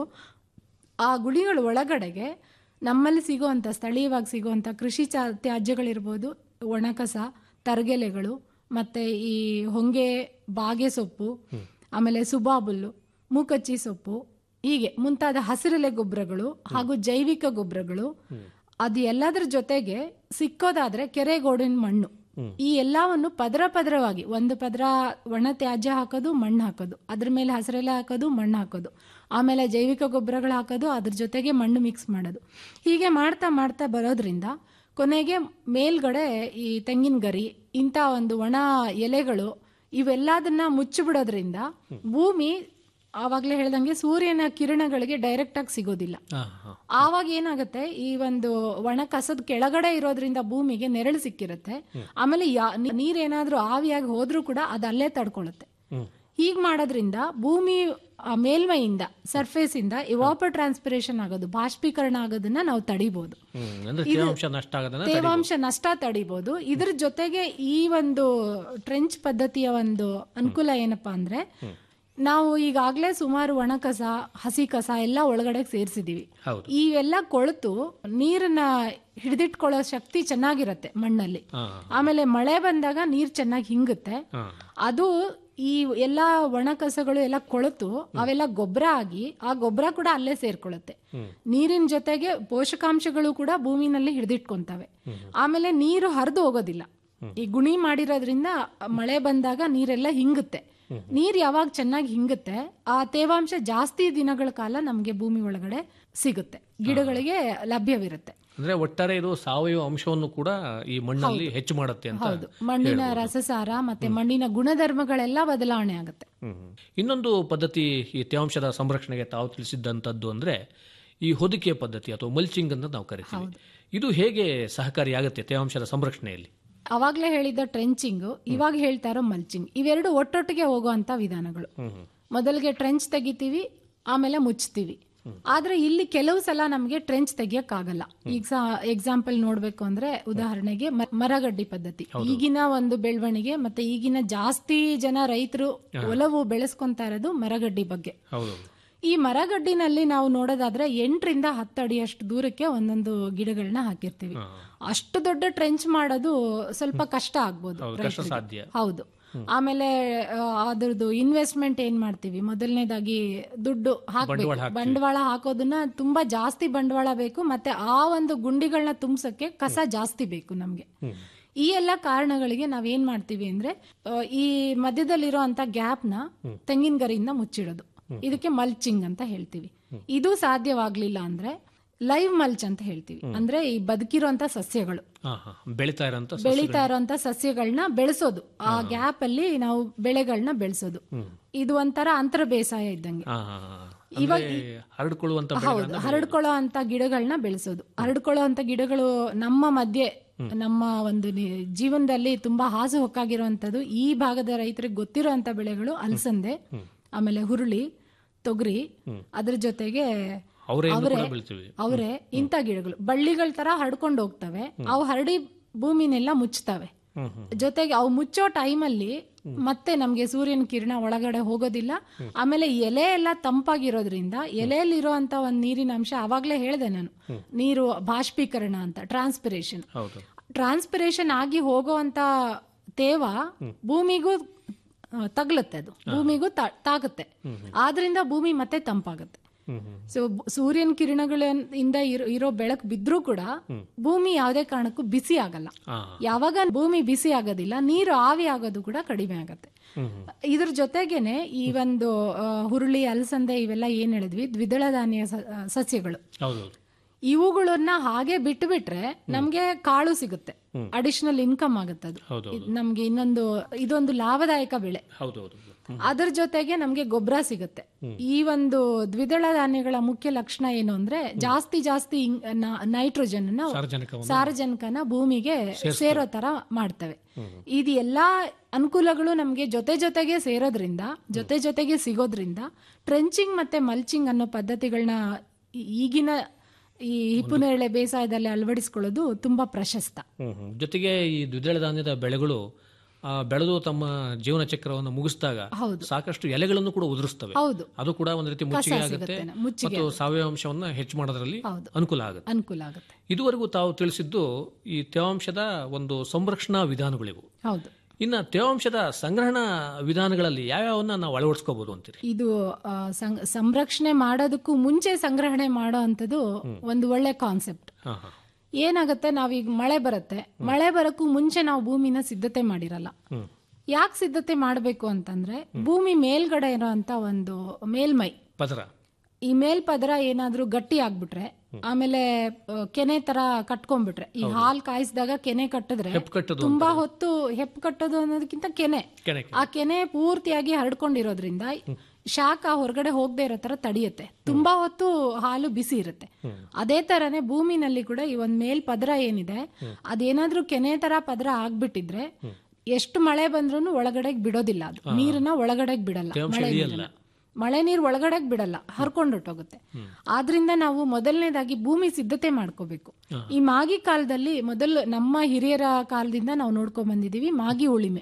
ಆ ಗುಳಿಗಳ ಒಳಗಡೆಗೆ ನಮ್ಮಲ್ಲಿ ಸಿಗುವಂಥ ಸ್ಥಳೀಯವಾಗಿ ಸಿಗುವಂಥ ಕೃಷಿ ಚಾ ತ್ಯಾಜ್ಯಗಳಿರ್ಬೋದು ಒಣಕಸ ತರಗೆಲೆಗಳು ಮತ್ತು ಈ ಹೊಂಗೆ ಬಾಗೆ ಸೊಪ್ಪು ಆಮೇಲೆ ಸುಬಾಬುಲ್ಲು ಮೂಕಚ್ಚಿ ಸೊಪ್ಪು ಹೀಗೆ ಮುಂತಾದ ಹಸಿರೆಲೆ ಗೊಬ್ಬರಗಳು ಹಾಗೂ ಜೈವಿಕ ಗೊಬ್ಬರಗಳು ಅದು ಎಲ್ಲದರ ಜೊತೆಗೆ ಸಿಕ್ಕೋದಾದ್ರೆ ಕೆರೆಗೋಡಿನ ಮಣ್ಣು ಈ ಎಲ್ಲವನ್ನು ಪದರ ಪದರವಾಗಿ ಒಂದು ಪದರ ಒಣ ತ್ಯಾಜ್ಯ ಹಾಕೋದು ಮಣ್ಣು ಹಾಕೋದು ಅದ್ರ ಮೇಲೆ ಹಸಿರೆಲೆ ಹಾಕೋದು ಮಣ್ಣು ಹಾಕೋದು ಆಮೇಲೆ ಜೈವಿಕ ಗೊಬ್ಬರಗಳು ಹಾಕೋದು ಅದ್ರ ಜೊತೆಗೆ ಮಣ್ಣು ಮಿಕ್ಸ್ ಮಾಡೋದು ಹೀಗೆ ಮಾಡ್ತಾ ಮಾಡ್ತಾ ಬರೋದ್ರಿಂದ ಕೊನೆಗೆ ಮೇಲ್ಗಡೆ ಈ ತೆಂಗಿನ ಗರಿ ಇಂಥ ಒಂದು ಒಣ ಎಲೆಗಳು ಇವೆಲ್ಲದನ್ನ ಮುಚ್ಚಿಬಿಡೋದ್ರಿಂದ ಭೂಮಿ ಆವಾಗಲೇ ಹೇಳ್ದಂಗೆ ಸೂರ್ಯನ ಕಿರಣಗಳಿಗೆ ಡೈರೆಕ್ಟ್ ಆಗಿ ಸಿಗೋದಿಲ್ಲ ಹಾ, ಹಾ. ಆವಾಗ ಏನಾಗುತ್ತೆ ಈ ಒಂದು ಒಣ ಕಸದ ಕೆಳಗಡೆ ಇರೋದ್ರಿಂದ ಭೂಮಿಗೆ ನೆರಳು ಸಿಕ್ಕಿರುತ್ತೆ ಆಮೇಲೆ ಯಾ- ನೀ- ನೀರೇನಾದ್ರೂ ಆವಿಯಾಗಿ ಹೋದ್ರೂ ಕೂಡ ಅದು ಅಲ್ಲೇ ತಡ್ಕೊಳ್ಳುತ್ತೆ ಹೀಗ್ ಮಾಡೋದ್ರಿಂದ ಭೂಮಿ ಆ ಮೇಲ್ಮೈಯಿಂದ ಸರ್ಫೇಸ್ ಇಂದ ಇವಾಪರ್ ಟ್ರಾನ್ಸ್ಪಿರೇಷನ್ ಆಗೋದು ಬಾಷ್ಪೀಕರಣ ಆಗೋದನ್ನ ನಾವು ತಡಿಬಹುದು ಹ್ಮ್. ಅಂದ್ರೆ ಇದು ತೇವಾಂಶ ನಷ್ಟ ಆಗೋದನ್ನ ತೇವಾಂಶ ನಷ್ಟ ತಡಿಬಹುದು ಇದ್ರ ಜೊತೆಗೆ ಈ ಒಂದು ಟ್ರೆಂಚ್ ಪದ್ಧತಿಯ ಒಂದು ಅನುಕೂಲ ಏನಪ್ಪಾ ಅಂದ್ರೆ ನಾವು ಈಗಾಗಲೇ ಸುಮಾರು ಒಣ ಕಸ ಹಸಿ ಕಸ ಎಲ್ಲ ಒಳಗಡೆ ಸೇರಿಸಿದೀವಿ ಹೌದು. ಇವೆಲ್ಲ ಕೊಳೆತು ನೀರನ್ನ ಹಿಡಿದಿಟ್ಕೊಳ್ಳೋ ಶಕ್ತಿ ಚೆನ್ನಾಗಿರತ್ತೆ ಮಣ್ಣಲ್ಲಿ ಹಾ, ಆಮೇಲೆ ಮಳೆ ಬಂದಾಗ ನೀರ್ ಚೆನ್ನಾಗಿ ಹಿಂಗುತ್ತೆ ಹಾ. ಅದು ಈ ಎಲ್ಲ ಒಣ ಕಸಗಳು ಎಲ್ಲ ಕೊಳೆತು ಅವೆಲ್ಲ ಗೊಬ್ಬರ ಆಗಿ ಆ ಗೊಬ್ಬರ ಕೂಡ ಅಲ್ಲೇ ಸೇರ್ಕೊಳ್ಳುತ್ತೆ ನೀರಿನ ಜೊತೆಗೆ ಪೋಷಕಾಂಶಗಳು ಕೂಡ ಭೂಮಿನಲ್ಲಿ ಹಿಡಿದಿಟ್ಕೊಂತವೆ ಆಮೇಲೆ ನೀರು ಹರಿದು ಹೋಗೋದಿಲ್ಲ ಈ ಗುಣಿ ಮಾಡಿರೋದ್ರಿಂದ ಮಳೆ ಬಂದಾಗ ನೀರೆಲ್ಲ ಹಿಂಗುತ್ತೆ ನೀರ್ ಯಾವಾಗ ಚೆನ್ನಾಗಿ ಹಿಂಗುತ್ತೆ ಆ ತೇವಾಂಶ ಜಾಸ್ತಿ ದಿನಗಳ ಕಾಲ ನಮ್ಗೆ ಭೂಮಿ ಒಳಗಡೆ ಸಿಗುತ್ತೆ ಗಿಡಗಳಿಗೆ ಲಭ್ಯವಿರುತ್ತೆ ಅಂದ್ರೆ ಒಟ್ಟಾರೆ ಇದು ಸಾವಯವ ಅಂಶವನ್ನು ಕೂಡ ಈ ಮಣ್ಣಲ್ಲಿ ಹೆಚ್ಚು ಮಾಡುತ್ತೆ ಅಂತ ಹೌದು ಮಣ್ಣಿನ ರಸಸಾರ ಮತ್ತೆ ಮಣ್ಣಿನ ಗುಣಧರ್ಮಗಳೆಲ್ಲ ಬದಲಾವಣೆ ಆಗುತ್ತೆ ಹ್ಮ್. ಇನ್ನೊಂದು ಪದ್ಧತಿ ಈ ತೇವಾಂಶದ ಸಂರಕ್ಷಣೆಗೆ ತಾವು ತಿಳಿಸಿದ್ದಂಥದ್ದು ಅಂದ್ರೆ ಈ ಹೊದಿಕೆ ಪದ್ಧತಿ ಅಥವಾ ಮಲ್ಚಿಂಗ್ ಅಂತ ನಾವು ಕರಿತೀವಿ ಇದು ಹೇಗೆ ಸಹಕಾರಿಯಾಗುತ್ತೆ ತೇವಾಂಶದ ಸಂರಕ್ಷಣೆಯಲ್ಲಿ ಅವಾಗ್ಲೇ ಹೇಳಿದ ಟ್ರೆಂಚಿಂಗ್ ಇವಾಗ ಹೇಳ್ತಾ ಇರೋ ಮಲ್ಚಿಂಗ್ ಇವೆರಡು ಒಟ್ಟೊಟ್ಟಿಗೆ ಹೋಗುವಂತ ವಿಧಾನಗಳು ಮೊದಲಿಗೆ ಟ್ರೆಂಚ್ ತೆಗಿತೀವಿ ಆಮೇಲೆ ಮುಚ್ತೀವಿ ಆದ್ರೆ ಇಲ್ಲಿ ಕೆಲವು ಸಲ ನಮಗೆ ಟ್ರೆಂಚ್ ತೆಗಿಯಕ್ಕಾಗಲ್ಲ ಈಗ ಎಕ್ಸಾಂಪಲ್ ನೋಡ್ಬೇಕು ಅಂದ್ರೆ ಉದಾಹರಣೆಗೆ ಮ- ಮರಗಡ್ಡಿ ಪದ್ಧತಿ ಈಗಿನ ಒಂದು ಬೆಳವಣಿಗೆ ಮತ್ತೆ ಈಗಿನ ಜಾಸ್ತಿ ಜನ ರೈತರು ಒಲವು ಬೆಳೆಸ್ಕೊಂತಾ ಇರೋದು ಮರಗಡ್ಡಿ ಬಗ್ಗೆ ಹೌದು ಈ ಮರಗಡ್ಡಿನಲ್ಲಿ ನಾವು ನೋಡೋದಾದ್ರೆ ಎಂಟರಿಂದ ಹತ್ತು ಅಡಿಯಷ್ಟು ದೂರಕ್ಕೆ ಒಂದೊಂದು ಗಿಡಗಳನ್ನ ಹಾಕಿರ್ತೀವಿ ಅಷ್ಟು ದೊಡ್ಡ ಟ್ರೆಂಚ್ ಮಾಡೋದು ಸ್ವಲ್ಪ ಕಷ್ಟ ಆಗ್ಬೋದು ಹೌದು, ಕಷ್ಟ ರೈತ್ರಿಗೆ. ಸಾಧ್ಯ. ಹೌದು ಆಮೇಲೆ ಆ, ಅದ್ರದ್ದು ಇನ್ವೆಸ್ಟ್ಮೆಂಟ್ ಏನ್ ಮಾಡ್ತೀವಿ ಮೊದಲನೇದಾಗಿ ದುಡ್ಡು ಹಾಕ್ಬೇಕು ಬಂಡವಾಳ ಹಾಕ್ತೀವಿ. ಬಂಡವಾಳ ಹಾಕೋದನ್ನ ತುಂಬಾ ಜಾಸ್ತಿ ಬಂಡವಾಳ ಬೇಕು ಮತ್ತೆ ಆ ಒಂದು ಗುಂಡಿಗಳನ್ನ ತುಂಬಸಕ್ಕೆ ಕಸ ಜಾಸ್ತಿ ಬೇಕು ನಮ್ಗೆ ಈ ಎಲ್ಲ ಕಾರಣಗಳಿಗೆ ನಾವೇನ್ ಮಾಡ್ತೀವಿ ಅಂದ್ರೆ ಆ, ಈ ಮಧ್ಯದಲ್ಲಿರೋ ಅಂತ ಗ್ಯಾಪ್ ನ ತೆಂಗಿನ ಗರಿಯಿಂದ ಮುಚ್ಚಿಡೋದು ಇದಕ್ಕೆ ಮಲ್ಚಿಂಗ್ ಅಂತ ಹೇಳ್ತೀವಿ ಇದು ಸಾಧ್ಯವಾಗ್ಲಿಲ್ಲ ಅಂದ್ರೆ ಲೈವ್ ಮಲ್ಚ್ ಅಂತ ಹೇಳ್ತೀವಿ ಅಂದ್ರೆ ಈ ಬದುಕಿರುವಂತ ಸಸ್ಯಗಳು ಹಾ ಹಾ ಬೆಳೀತಾ ಇರೋಂಥ ಬೆಳೀತಾ ಇರುವಂತ ಸಸ್ಯಗಳನ್ನ ಬೆಳೆಸೋದು ಆ ಗ್ಯಾಪ್ ಅಲ್ಲಿ ನಾವು ಬೆಳೆಗಳನ್ನ ಬೆಳೆಸೋದು ಇದು ಒಂಥರ ಅಂತರ ಬೇಸಾಯ ಇದ್ದಂಗೆ ಹಾ ಹಾ, ಹಾ. ಅಂದ್ರೆ ಹರಡ್ಕೊಳ್ಳುವಂತ ಹೌದು ಬೆಳೆಗಳನ್ನ ಹರಡ್ಕೊಳ್ಳೋ ಅಂತ ಗಿಡಗಳನ್ನ ಬೆಳೆಸೋದು ಹರಡ್ಕೊಳ್ಳೋ ಅಂತ ಗಿಡಗಳು ನಮ್ಮ ಮಧ್ಯೆ ನಮ್ಮ ಒಂದು ನಿ- ಜೀವನದಲ್ಲಿ ತುಂಬಾ ಹಾಸು ಹೊಕ್ಕಾಗಿರುವಂತದ್ದು ಈ ಭಾಗದ ರೈತರಿಗೆ ಗೊತ್ತಿರುವಂತ ಬೆಳೆಗಳು ಅಲಸಂದೆ ಆಮೇಲೆ ಹುರುಳಿ ತೊಗರಿ ಅದ್ರ ಜೊತೆಗೆ ಅವರೆಯನ್ನು ಅವರೆ ಕೂಡ ಬೆಳಿತೀವಿ ಅವರೆ ಇಂಥ ಗಿಡಗಳು ಬಳ್ಳಿಗಳ ತರ ಹರಡ್ಕೊಂಡು ಹೋಗ್ತವೆ ಅವು ಹರಡಿ ಭೂಮಿನೆಲ್ಲ ಮುಚ್ತವೆ ಜೊತೆಗೆ ಅವು ಮುಚ್ಚೋ ಟೈಮಲ್ಲಿ ಮತ್ತೆ ನಮ್ಗೆ ಸೂರ್ಯನ ಕಿರಣ ಒಳಗಡೆ ಹೋಗೋದಿಲ್ಲ ಆಮೇಲೆ ಎಲೆ ಎಲ್ಲ ತಂಪಾಗಿರೋದ್ರಿಂದ ಎಲೆಯಲ್ಲಿರುವಂತ ಒಂದ್ ನೀರಿನ ಅಂಶ ಅವಾಗ್ಲೇ ಹೇಳಿದೆ ನಾನು ನೀರು ಬಾಷ್ಪೀಕರಣ ಅಂತ ಟ್ರಾನ್ಸ್ಪಿರೇಷನ್ ಹೌದು ಟ್ರಾನ್ಸ್ಪಿರೇಷನ್ ಆಗಿ ಹೋಗುವಂತ ತೇವ ಭೂಮಿಗೂ ಆ, ತಗ್ಲುತ್ತೆ ಅದು ಭೂಮಿಗೂ ತಾ- ತಾಗುತ್ತೆ ಆದ್ರಿಂದ ಭೂಮಿ ಮತ್ತೆ ತಂಪಾಗುತ್ತೆ ಸೊ ಸೂರ್ಯನ ಕಿರಣಗಳಿಂದ ಇರೋ- ಇರೋ ಬೆಳಕು ಬಿದ್ರೂ ಕೂಡ ಭೂಮಿ ಯಾವುದೇ ಕಾರಣಕ್ಕೂ ಬಿಸಿ ಆಗಲ್ಲ ಹಾ ಯಾವಾಗ ಭೂಮಿ ಬಿಸಿ ಆಗೋದಿಲ್ಲ ನೀರು ಆವಿ ಆಗೋದು ಕೂಡ ಕಡಿಮೆ ಆಗತ್ತೆ ಇದ್ರ ಜೊತೆಗೇನೆ ಈ ಒಂದು ಆ, ಹುರುಳಿ ಅಲಸಂದೆ ಇವೆಲ್ಲ ಏನ್ ಹೇಳಿದ್ವಿ ದ್ವಿದಳ ಧಾನ್ಯ ಸ- ಆ, ಸಸ್ಯಗಳು ಹೌದು ಇವುಗಳನ್ನ ಹಾಗೆ ಬಿಟ್ಟು ಬಿಟ್ರೆ ನಮ್ಗೆ ಕಾಳು ಸಿಗುತ್ತೆ ಅಡಿಷನಲ್ ಇನ್ಕಮ್ ಆಗುತ್ತೆ ಅದು ಹೌದು ಇದ್ ನಮ್ಗೆ ಇನ್ನೊಂದು ಇದೊಂದು ಲಾಭದಾಯಕ ಬೆಳೆ ಹೌದು ಹೌದು ಹ್ಮ್. ಅದರ ಜೊತೆಗೆ ನಮ್ಗೆ ಗೊಬ್ಬರ ಸಿಗುತ್ತೆ ಈ ಒಂದು ದ್ವಿದಳ ಧಾನ್ಯಗಳ ಮುಖ್ಯ ಲಕ್ಷಣ ಏನು ಅಂದ್ರೆ ಜಾಸ್ತಿ ಜಾಸ್ತಿ ನೈಟ್ರೋಜನ್ ಸಾರಜನಕವನ್ನು ಸಾರಜನಕನ ಭೂಮಿಗೆ ಸೇರೋ ತರ ಮಾಡ್ತವೆ ಇದು ಎಲ್ಲಾ ಅನುಕೂಲಗಳು ನಮ್ಗೆ ಜೊತೆ ಜೊತೆಗೆ ಸೇರೋದ್ರಿಂದ ಜೊತೆ ಜೊತೆಗೆ ಸಿಗೋದ್ರಿಂದ ಟ್ರೆಂಚಿಂಗ್ ಮತ್ತೆ ಮಲ್ಚಿಂಗ್ ಅನ್ನೋ ಪದ್ಧತಿಗಳನ್ನ ಈಗಿನ ಈ ಹಿಪ್ಪುನೇರಳೆ ಬೇಸಾಯದಲ್ಲಿ ಅಳವಡಿಸ್ಕೊಳ್ಳೋದು ತುಂಬಾ ಪ್ರಶಸ್ತ ಹ್ಮ್, ಹ್ಮ್. ಜೊತೆಗೆ ಈ ದ್ವಿದಳ ಧಾನ್ಯದ ಬೆಳೆಗಳು ಆ, ಬೆಳೆದು ತಮ್ಮ ಜೀವನ ಚಕ್ರವನ್ನು ಮುಗಿಸಿದಾಗ ಹೌದು. ಸಾಕಷ್ಟು ಎಲೆಗಳನ್ನು ಕೂಡ ಉದುರಿಸ್ತವೆ ಹೌದು. ಅದು ಕೂಡ ಒಂದು ರೀತಿ ಮುಚ್ಚಿಗೆ ಆಗುತ್ತೆ ಸಿಗುತ್ತೆ, ಮುಚ್ಚಿಗೆ ಮತ್ತು ಸಾವಯವ ಅಂಶವನ್ನ ಹೆಚ್ಚು ಮಾಡೋದ್ರಲ್ಲಿ ಹೌದು. ಅನುಕೂಲ ಆಗುತ್ತೆ ಅನುಕೂಲ ಆಗುತ್ತೆ ಇದುವರೆಗೂ ತಾವು ತಿಳಿಸಿದ್ದು ಈ ತೇವಾಂಶದ ಒಂದು ಸಂರಕ್ಷಣಾ ವಿಧಾನಗಳಿವು ಹೌದು ಇನ್ನು ತೇವಾಂಶದ ಸಂಗ್ರಹಣಾ ವಿಧಾನಗಳಲ್ಲಿ ಯಾವ್ಯಾವನ್ನ ನಾವು ಅಳವಡಿಸ್ಕೋಬಹುದು ಅಂತೀರಿ ಇದು ಆ, ಸಂ- ಸಂರಕ್ಷಣೆ ಮಾಡೋದಕ್ಕೂ ಮುಂಚೆ ಸಂಗ್ರಹಣೆ ಮಾಡೋ ಅಂಥದ್ದು ಒಂದು ಒಳ್ಳೆ ಕಾನ್ಸೆಪ್ಟ್ ಹಾ ಹಾ ಏನಾಗುತ್ತೆ ನಾವೀಗ ಮಳೆ ಬರುತ್ತೆ ಮಳೆ ಬರೋಕ್ಕೂ ಮುಂಚೆ ನಾವು ಭೂಮಿನ ಸಿದ್ಧತೆ ಮಾಡಿರಲ್ಲ ಹ್ಮ್. ಯಾಕೆ ಸಿದ್ಧತೆ ಮಾಡಬೇಕು ಅಂತಂದ್ರೆ ಭೂಮಿ ಮೇಲ್ಗಡೆ ಇರೋಂಥ ಒಂದು ಮೇಲ್ಮೈ ಪದರ ಈ ಮೇಲ್ಪದರ ಏನಾದ್ರೂ ಗಟ್ಟಿ ಆಗ್ಬಿಟ್ರೆ ಆಮೇಲೆ ಆ, ಕೆನೆ ತರ ಕಟ್ಕೊಂಡ್ಬಿಟ್ರೆ ಈ ಹಾಲ್ ಕಾಯಿಸಿದಾಗ ಕೆನೆ ಕಟ್ಟಿದ್ರೆ ಹೆಪ್ಪು ಕಟ್ಟೋದು ತುಂಬಾ ಹೊತ್ತು ಹೆಪ್ಪು ಕಟ್ಟೋದು ಅನ್ನೋದಕ್ಕಿಂತ ಕೆನೆ ಕೆನೆ ಆ ಕೆನೆ ಪೂರ್ತಿಯಾಗಿ ಹರಡ್ಕೊಂಡಿರೋದ್ರಿಂದ ಶಾಖ ಹೊರಗಡೆ ಹೋಗದೆ ಇರೋ ತರ ತಡೆಯುತ್ತೆ ತುಂಬಾ ಹೊತ್ತು ಹಾಲು ಬಿಸಿ ಇರುತ್ತೆ ಅದೇ ತರನೇ ಭೂಮಿನಲ್ಲಿ ಕೂಡ ಈ ಒಂದ್ ಮೇಲ್ ಪದರ ಏನಿದೆ ಅದೇನಾದ್ರೂ ಕೆನೆ ತರ ಪದರ ಆಗ್ಬಿಟ್ಟಿದ್ರೆ ಎಷ್ಟು ಮಳೆ ಬಂದ್ರೂ ಒಳಗಡೆ ಬಿಡೋದಿಲ್ಲ ಅದು ನೀರನ್ನ ಒಳಗಡೆ ಬಿಡಲ್ಲ ತೇವಾಂಶ ಮಳೆ ಇಳಿಯಲ್ಲ. ನೀರನ್ನ. ಮಳೆ ನೀರು ಒಳಗಡೆ ಬಿಡಲ್ಲ ಹರ್ಕೊಂಡೊಟ್ಟೋಗುತ್ತೆ ಆದ್ರಿಂದ ನಾವು ಮೊದಲನೇದಾಗಿ ಭೂಮಿ ಸಿದ್ಧತೆ ಮಾಡ್ಕೋಬೇಕು ಈ ಮಾಗಿ ಕಾಲದಲ್ಲಿ ಮೊದಲು ನಮ್ಮ ಹಿರಿಯರ ಕಾಲದಿಂದ ನಾವು ನೋಡ್ಕೊಂಡ್ ಬಂದಿದೀವಿ ಮಾಗಿ ಉಳಿಮೆ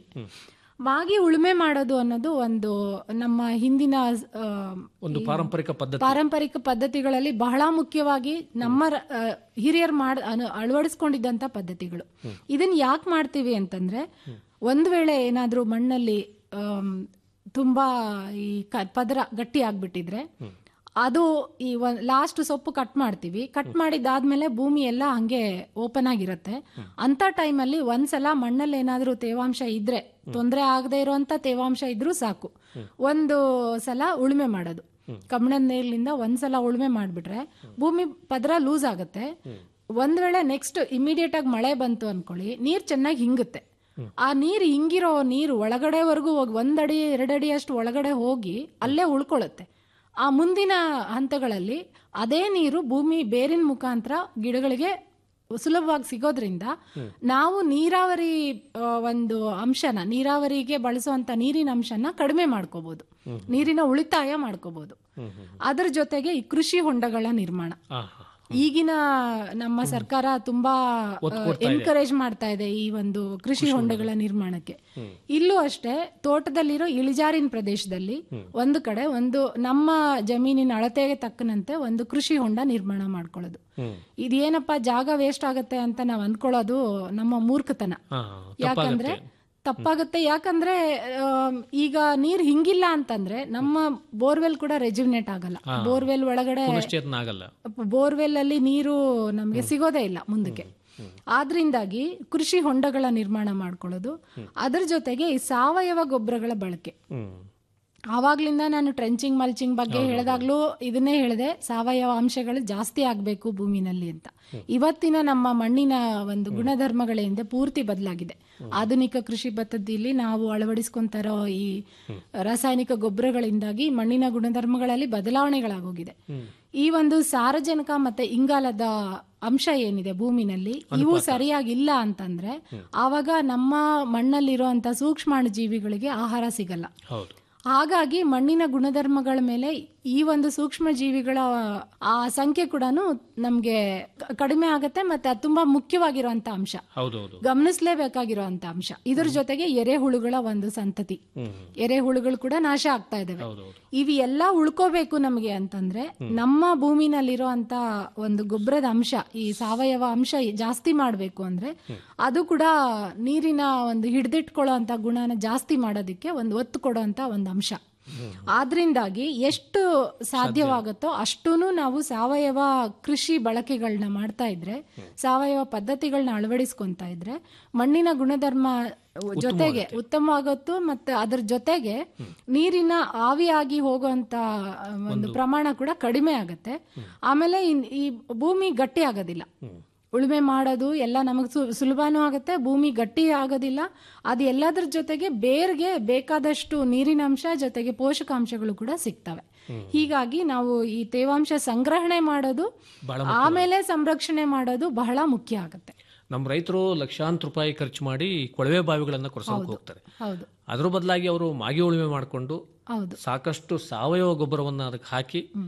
ಮಾಗಿ ಉಳುಮೆ ಮಾಡೋದು ಅನ್ನೋದು ಒಂದು ನಮ್ಮ ಹಿಂದಿನ ಆ, ಒಂದು ಪಾರಂಪರಿಕ ಪದ್ಧತಿ ಪಾರಂಪರಿಕ ಪದ್ಧತಿಗಳಲ್ಲಿ ಬಹಳ ಮುಖ್ಯವಾಗಿ ನಮ್ಮ ರ- ಆ, ಹಿರಿಯರು ಮಾಡ್ ಅನು- ಅಳವಡಿಸ್ಕೊಂಡಿದ್ದಂತ ಪದ್ಧತಿಗಳು ಇದನ್ನ ಯಾಕೆ ಮಾಡ್ತೀವಿ ಅಂತಂದ್ರೆ ಒಂದ್ ವೇಳೆ ಏನಾದ್ರೂ ಮಣ್ಣಲ್ಲಿ ಆಮ್, ತುಂಬಾ ಈ ಕ- ಪದರ ಗಟ್ಟಿ ಆಗ್ಬಿಟ್ಟಿದ್ರೆ ಅದು ಈ ಲಾಸ್ಟ್ ಸೊಪ್ಪು ಕಟ್ ಮಾಡ್ತೀವಿ ಕಟ್ ಮಾಡಿದಾದ್ಮೇಲೆ ಭೂಮಿ ಎಲ್ಲ ಹಂಗೆ ಓಪನ್ ಆಗಿರುತ್ತೆ ಅಂತ ಟೈಮಲ್ಲಿ ಒಂದ್ಸಲ ಮಣ್ಣಲ್ಲಿ ಏನಾದ್ರೂ ತೇವಾಂಶ ಇದ್ರೆ ತೊಂದರೆ ಆಗದೆ ಇರುವಂತ ತೇವಾಂಶ ಇದ್ರೂ ಸಾಕು ಒಂದು ಸಲ ಉಳುಮೆ ಮಾಡೋದು ಕಬ್ಬಣದ ನೀರ್ಲಿಂದ ಒಂದ್ಸಲ ಉಳುಮೆ ಮಾಡ್ಬಿಟ್ರೆ ಭೂಮಿ ಪದರ ಲೂಸ್ ಆಗುತ್ತೆ ಒಂದ್ ವೇಳೆ ನೆಕ್ಸ್ಟ್ ಇಮಿಡಿಯೇಟ್ ಆಗಿ ಮಳೆ ಬಂತು ಅನ್ಕೊಳ್ಳಿ ನೀರ್ ಚೆನ್ನಾಗಿ ಹಿಂಗುತ್ತೆ ಆ ನೀರು ಹಿಂಗಿರೋ ನೀರು ಒಳಗಡೆವರೆಗೂ ಹೋಗಿ ಒಂದಡಿ ಎರಡಡಿ ಅಷ್ಟು ಒಳಗಡೆ ಹೋಗಿ ಅಲ್ಲೇ ಉಳ್ಕೊಳ್ಳುತ್ತೆ ಆ ಮುಂದಿನ ಹಂತಗಳಲ್ಲಿ ಅದೇ ನೀರು ಭೂಮಿ ಬೇರಿನ ಮುಖಾಂತರ ಗಿಡಗಳಿಗೆ ಸುಲಭವಾಗಿ ಸಿಗೋದ್ರಿಂದ ನಾವು ನೀರಾವರಿ ಆ, ಒಂದು ಅಂಶನ ನೀರಾವರಿಗೆ ಬಳಸುವಂತ ನೀರಿನ ಅಂಶನ ಕಡಿಮೆ ಮಾಡ್ಕೋಬಹುದು ನೀರಿನ ಉಳಿತಾಯ ಮಾಡ್ಕೋಬಹುದು ಅದ್ರ ಜೊತೆಗೆ ಈ ಕೃಷಿ ಹೊಂಡಗಳ ನಿರ್ಮಾಣ ಹಾ ಹಾ ಈಗಿನ ನಮ್ಮ ಸರ್ಕಾರ ತುಂಬಾ ಒತ್ತು ಕೊಡ್ತಾ ಇದೆ. ಎನ್ಕರೇಜ್ ಮಾಡ್ತಾ ಇದೆ ಈ ಒಂದು ಕೃಷಿ ಹೊಂಡಗಳ ನಿರ್ಮಾಣಕ್ಕೆ ಇಲ್ಲೂ ಅಷ್ಟೇ ತೋಟದಲ್ಲಿರೋ ಇಳಿಜಾರಿನ ಪ್ರದೇಶದಲ್ಲಿ ಒಂದು ಕಡೆ ಒಂದು ನಮ್ಮ ಜಮೀನಿನ ಅಳತೆಗೆ ತಕ್ಕನಂತೆ ಒಂದು ಕೃಷಿ ಹೊಂಡ ನಿರ್ಮಾಣ ಮಾಡ್ಕೊಳ್ಳೋದು ಇದೇನಪ್ಪ ಜಾಗ ವೇಸ್ಟ್ ಆಗತ್ತೆ ಅಂತ ನಾವ್ ಅಂದ್ಕೊಳ್ಳೋದು ನಮ್ಮ ಮೂರ್ಖತನ ಹಾ ಯಾಕಂದ್ರೆ ತಪ್ಪಾಗುತ್ತೆ ಯಾಕಂದ್ರೆ ಆಮ್, ಈಗ ನೀರ್ ಹಿಂಗಿಲ್ಲ ಅಂತಂದ್ರೆ ನಮ್ಮ ಬೋರ್ವೆಲ್ ಕೂಡ ರೆಜ್ಯುನೇಟ್ ಆಗಲ್ಲ ಬೋರ್ವೆಲ್ ಒಳಗಡೆ ಪುನಶ್ಚೇತನ ಆಗಲ್ಲ ಬೋರ್ವೆಲ್ ಅಲ್ಲಿ ನೀರು ನಮಗೆ ಸಿಗೋದೇ ಇಲ್ಲ ಮುಂದಕ್ಕೆ ಆದ್ರಿಂದಾಗಿ ಕೃಷಿ ಹೊಂಡಗಳ ನಿರ್ಮಾಣ ಮಾಡ್ಕೊಳ್ಳೋದು ಅದ್ರ ಜೊತೆಗೆ ಈ ಸಾವಯವ ಗೊಬ್ಬರಗಳ ಬಳಕೆ ಹ್ಮ್ ಆವಾಗ್ಲಿಂದ ನಾನು ಟ್ರೆಂಚಿಂಗ್ ಮಲ್ಚಿಂಗ್ ಬಗ್ಗೆ ಹೇಳಿದಾಗ್ಲೂ ಇದನ್ನೇ ಹೇಳಿದೆ ಸಾವಯವ ಅಂಶಗಳು ಜಾಸ್ತಿ ಆಗ್ಬೇಕು ಭೂಮಿನಲ್ಲಿ ಅಂತ ಇವತ್ತಿನ ನಮ್ಮ ಮಣ್ಣಿನ ಒಂದು ಗುಣಧರ್ಮಗಳಿಂದ ಪೂರ್ತಿ ಬದಲಾಗಿದೆ ಆಧುನಿಕ ಕೃಷಿ ಪದ್ಧತಿಯಲ್ಲಿ ನಾವು ಅಳವಡಿಸ್ಕೊಂತಾರೋ ಈ ರಾಸಾಯನಿಕ ಗೊಬ್ಬರಗಳಿಂದಾಗಿ ಮಣ್ಣಿನ ಗುಣಧರ್ಮಗಳಲ್ಲಿ ಬದಲಾವಣೆಗಳಾಗೋಗಿದೆ ಈ ಒಂದು ಸಾರಜನಕ ಮತ್ತೆ ಇಂಗಾಲದ ಅಂಶ ಏನಿದೆ ಭೂಮಿನಲ್ಲಿ ಇವು ಸರಿಯಾಗಿಲ್ಲ ಅಂತಂದ್ರೆ ಆವಾಗ ನಮ್ಮ ಮಣ್ಣಲ್ಲಿರುವಂತ ಸೂಕ್ಷ್ಮಾಣು ಜೀವಿಗಳಿಗೆ ಆಹಾರ ಸಿಗಲ್ಲ ಹೌದು ಹಾಗಾಗಿ ಮಣ್ಣಿನ ಗುಣಧರ್ಮಗಳ ಮೇಲೆ ಈ ಒಂದು ಸೂಕ್ಷ್ಮ ಜೀವಿಗಳ ಆ ಸಂಖ್ಯೆ ಕೂಡ ನಮ್ಗೆ ಕ- ಕಡಿಮೆ ಆಗತ್ತೆ ಮತ್ತೆ ಅದು ತುಂಬಾ ಮುಖ್ಯವಾಗಿರುವಂತ ಅಂಶ ಹೌದೌದು ಗಮನಿಸಲೇಬೇಕಾಗಿರುವಂತ ಅಂಶ ಇದ್ರ ಜೊತೆಗೆ ಎರೆಹುಳುಗಳ ಒಂದು ಸಂತತಿ ಎರೆಹುಳುಗಳು ಕೂಡ ನಾಶ ಆಗ್ತಾ ಇದಾವೆ ಹೌದೌದು ಇವು ಎಲ್ಲ ಉಳ್ಕೋಬೇಕು ನಮಗೆ ಅಂತಂದ್ರೆ ನಮ್ಮ ಭೂಮಿನಲ್ಲಿರುವಂತ ಒಂದು ಗೊಬ್ಬರದ ಅಂಶ ಈ ಸಾವಯವ ಅಂಶ ಜಾಸ್ತಿ ಮಾಡಬೇಕು ಅಂದ್ರೆ ಅದು ಕೂಡ ನೀರಿನ ಒಂದು ಹಿಡಿದಿಟ್ಕೊಳ್ಳೋ ಅಂತ ಗುಣನ ಜಾಸ್ತಿ ಮಾಡೋದಕ್ಕೆ ಒಂದು ಒತ್ತು ಕೊಡುವಂತ ಒಂದು ಅಂಶ ಆದ್ರಿಂದಾಗಿ ಎಷ್ಟು ಸಾಧ್ಯವಾಗುತ್ತೋ ಅಷ್ಟೂನು ನಾವು ಸಾವಯವ ಕೃಷಿ ಬಳಕೆಗಳನ್ನ ಮಾಡ್ತಾ ಇದ್ರೆ ಸಾವಯವ ಪದ್ಧತಿಗಳನ್ನ ಅಳವಡಿಸ್ಕೊಂತಾ ಇದ್ರೆ ಮಣ್ಣಿನ ಗುಣಧರ್ಮ ಜೊತೆಗೆ ಉತ್ತಮವಾಗತ್ತು ಮತ್ತೆ ಅದ್ರ ಜೊತೆಗೆ ನೀರಿನ ಆವಿಯಾಗಿ ಹೋಗುವಂತ ಒಂದು ಪ್ರಮಾಣ ಕೂಡ ಕಡಿಮೆ ಆಗತ್ತೆ ಆಮೇಲೆ ಇನ್- ಈ ಭೂಮಿ ಗಟ್ಟಿ ಆಗೋದಿಲ್ಲ ಉಳುಮೆ ಮಾಡೋದು ಎಲ್ಲ ನಮಗೆ ಸುಲಭನೂ ಆಗುತ್ತೆ ಭೂಮಿ ಗಟ್ಟಿ ಆಗೋದಿಲ್ಲ ಅದು ಎಲ್ಲದ್ರ ಜೊತೆಗೆ ಬೇರ್ಗೆ ಬೇಕಾದಷ್ಟು ನೀರಿನ ಅಂಶ ಜೊತೆಗೆ ಪೋಷಕಾಂಶಗಳು ಕೂಡ ಸಿಗ್ತವೆ ಹೀಗಾಗಿ ನಾವು ಈ ತೇವಾಂಶ ಸಂಗ್ರಹಣೆ ಮಾಡೋದು ಬಹಳ ಆಮೇಲೆ ಸಂರಕ್ಷಣೆ ಮಾಡೋದು ಬಹಳ ಮುಖ್ಯ ಆಗುತ್ತೆ ನಮ್ಮ ರೈತರು ಲಕ್ಷಾಂತರ ರೂಪಾಯಿ ಖರ್ಚು ಮಾಡಿ ಕೊಳವೆ ಬಾವಿಗಳನ್ನ ಕೊರೆಸೋಕೆ ಹೋಗ್ತಾರೆ ಹೌದು ಅದ್ರ ಬದಲಾಗಿ ಅವರು ಮಾಗಿ ಉಳುಮೆ ಮಾಡಿಕೊಂಡು ಹೌದು ಸಾಕಷ್ಟು ಸಾವಯವ ಗೊಬ್ಬರವನ್ನ ಅದಕ್ಕೆ ಹಾಕಿ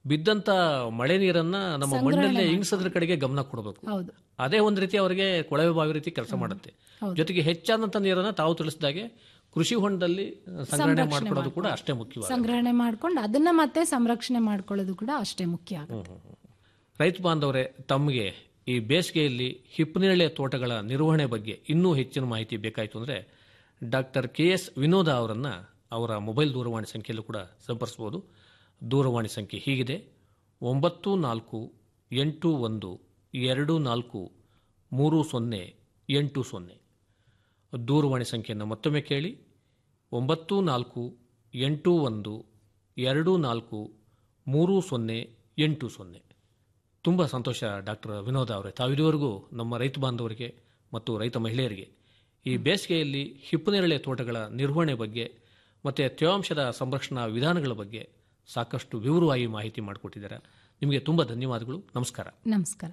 ಬಿದ್ದಂತ ಮಳೆ ನೀರನ್ನ ನಮ್ಮ ಸಂಗ್ರಹಣೆ ಮಣ್ಣಲ್ಲೇ ಮಾಡ್ಕೊಂಡು. ಇಂಗಿಸೋದ್ರ ಕಡೆಗೆ ಗಮನ ಕೊಡಬೇಕು ಹೌದು ಅದೇ ಒಂದು ರೀತಿ ಅವರಿಗೆ ಕೊಳವೆ ಬಾವಿ ರೀತಿ ಕೆಲಸ ಮಾಡುತ್ತೆ ಹೌದು. ಜೊತೆಗೆ ಹೆಚ್ಚಾದಂತ ನೀರನ್ನ ತಾವು ತಿಳಿಸಿದಾಗೆ ಕೃಷಿ ಹೊಂಡದಲ್ಲಿ ಸಂಗ್ರಹಣೆ ಸಂರಕ್ಷಣೆ ಮಾಡ್ಕೊಳ್ಳೋದು ಕೂಡ ಮಾಡ್ಕೊಳ್ಳೋದು. ಅಷ್ಟೇ ಮುಖ್ಯವಾದ ಸಂಗ್ರಹಣೆ ಮಾಡ್ಕೊಂಡು ಅದನ್ನ ಮತ್ತೆ ಸಂರಕ್ಷಣೆ ಮಾಡ್ಕೊಳ್ಳೋದು ಕೂಡ ಅಷ್ಟೇ ಮುಖ್ಯ ಆಗುತ್ತೆ ರೈತ ಬಾಂಧವರೇ ತಮಗೆ ಈ ಬೇಸಿಗೆಯಲ್ಲಿ ಹಿಪ್ಪನೇರಳೆ ತೋಟಗಳ ನಿರ್ವಹಣೆ ಬಗ್ಗೆ ಇನ್ನೂ ಹೆಚ್ಚಿನ ಮಾಹಿತಿ ಬೇಕಾಯಿತು ಅಂದರೆ ಡಾಕ್ಟರ್ ಕೆ ಎಸ್ ವಿನೋದ ಅವರನ್ನು ಅವರ ಮೊಬೈಲ್ ದೂರವಾಣಿ ಸಂಖ್ಯೆಯಲ್ಲೂ ಕೂಡ ಸಂಪರ್ಸ್ಬೋದು ದೂರವಾಣಿ ಸಂಖ್ಯೆ ಹೀಗಿದೆ ಒಂಬತ್ತು ನಾಲ್ಕು ಎಂಟು ಒಂದು ಎರಡು ನಾಲ್ಕು ಮೂರು ಸೊನ್ನೆ ಎಂಟು ಸೊನ್ನೆ ದೂರವಾಣಿ ಸಂಖ್ಯೆಯನ್ನು ಮತ್ತೊಮ್ಮೆ ಕೇಳಿ ಒಂಬತ್ತು ನಾಲ್ಕು ಎಂಟು ಒಂದು ಎರಡು ನಾಲ್ಕು ಮೂರು ಸೊನ್ನೆ ಎಂಟು ಸೊನ್ನೆ ತುಂಬ ಸಂತೋಷ ಡಾಕ್ಟರ್ ವಿನೋದ ಅವರೇ ತಾವಿದುವರೆಗೂ ನಮ್ಮ ರೈತ ಬಾಂಧವರಿಗೆ ಮತ್ತು ರೈತ ಮಹಿಳೆಯರಿಗೆ ಈ ಬೇಸಿಗೆಯಲ್ಲಿ ಹಿಪ್ಪನೇರಳೆ ತೋಟಗಳ ನಿರ್ವಹಣೆ ಬಗ್ಗೆ ಮತ್ತು ತೇವಾಂಶದ ಸಂರಕ್ಷಣಾ ವಿಧಾನಗಳ ಬಗ್ಗೆ ಸಾಕಷ್ಟು ವಿವರವಾಗಿ ಮಾಹಿತಿ ಮಾಡಿಕೊಟ್ಟಿದ್ದಾರೆ ನಿಮಗೆ ತುಂಬ ಧನ್ಯವಾದಗಳು ನಮಸ್ಕಾರ ನಮಸ್ಕಾರ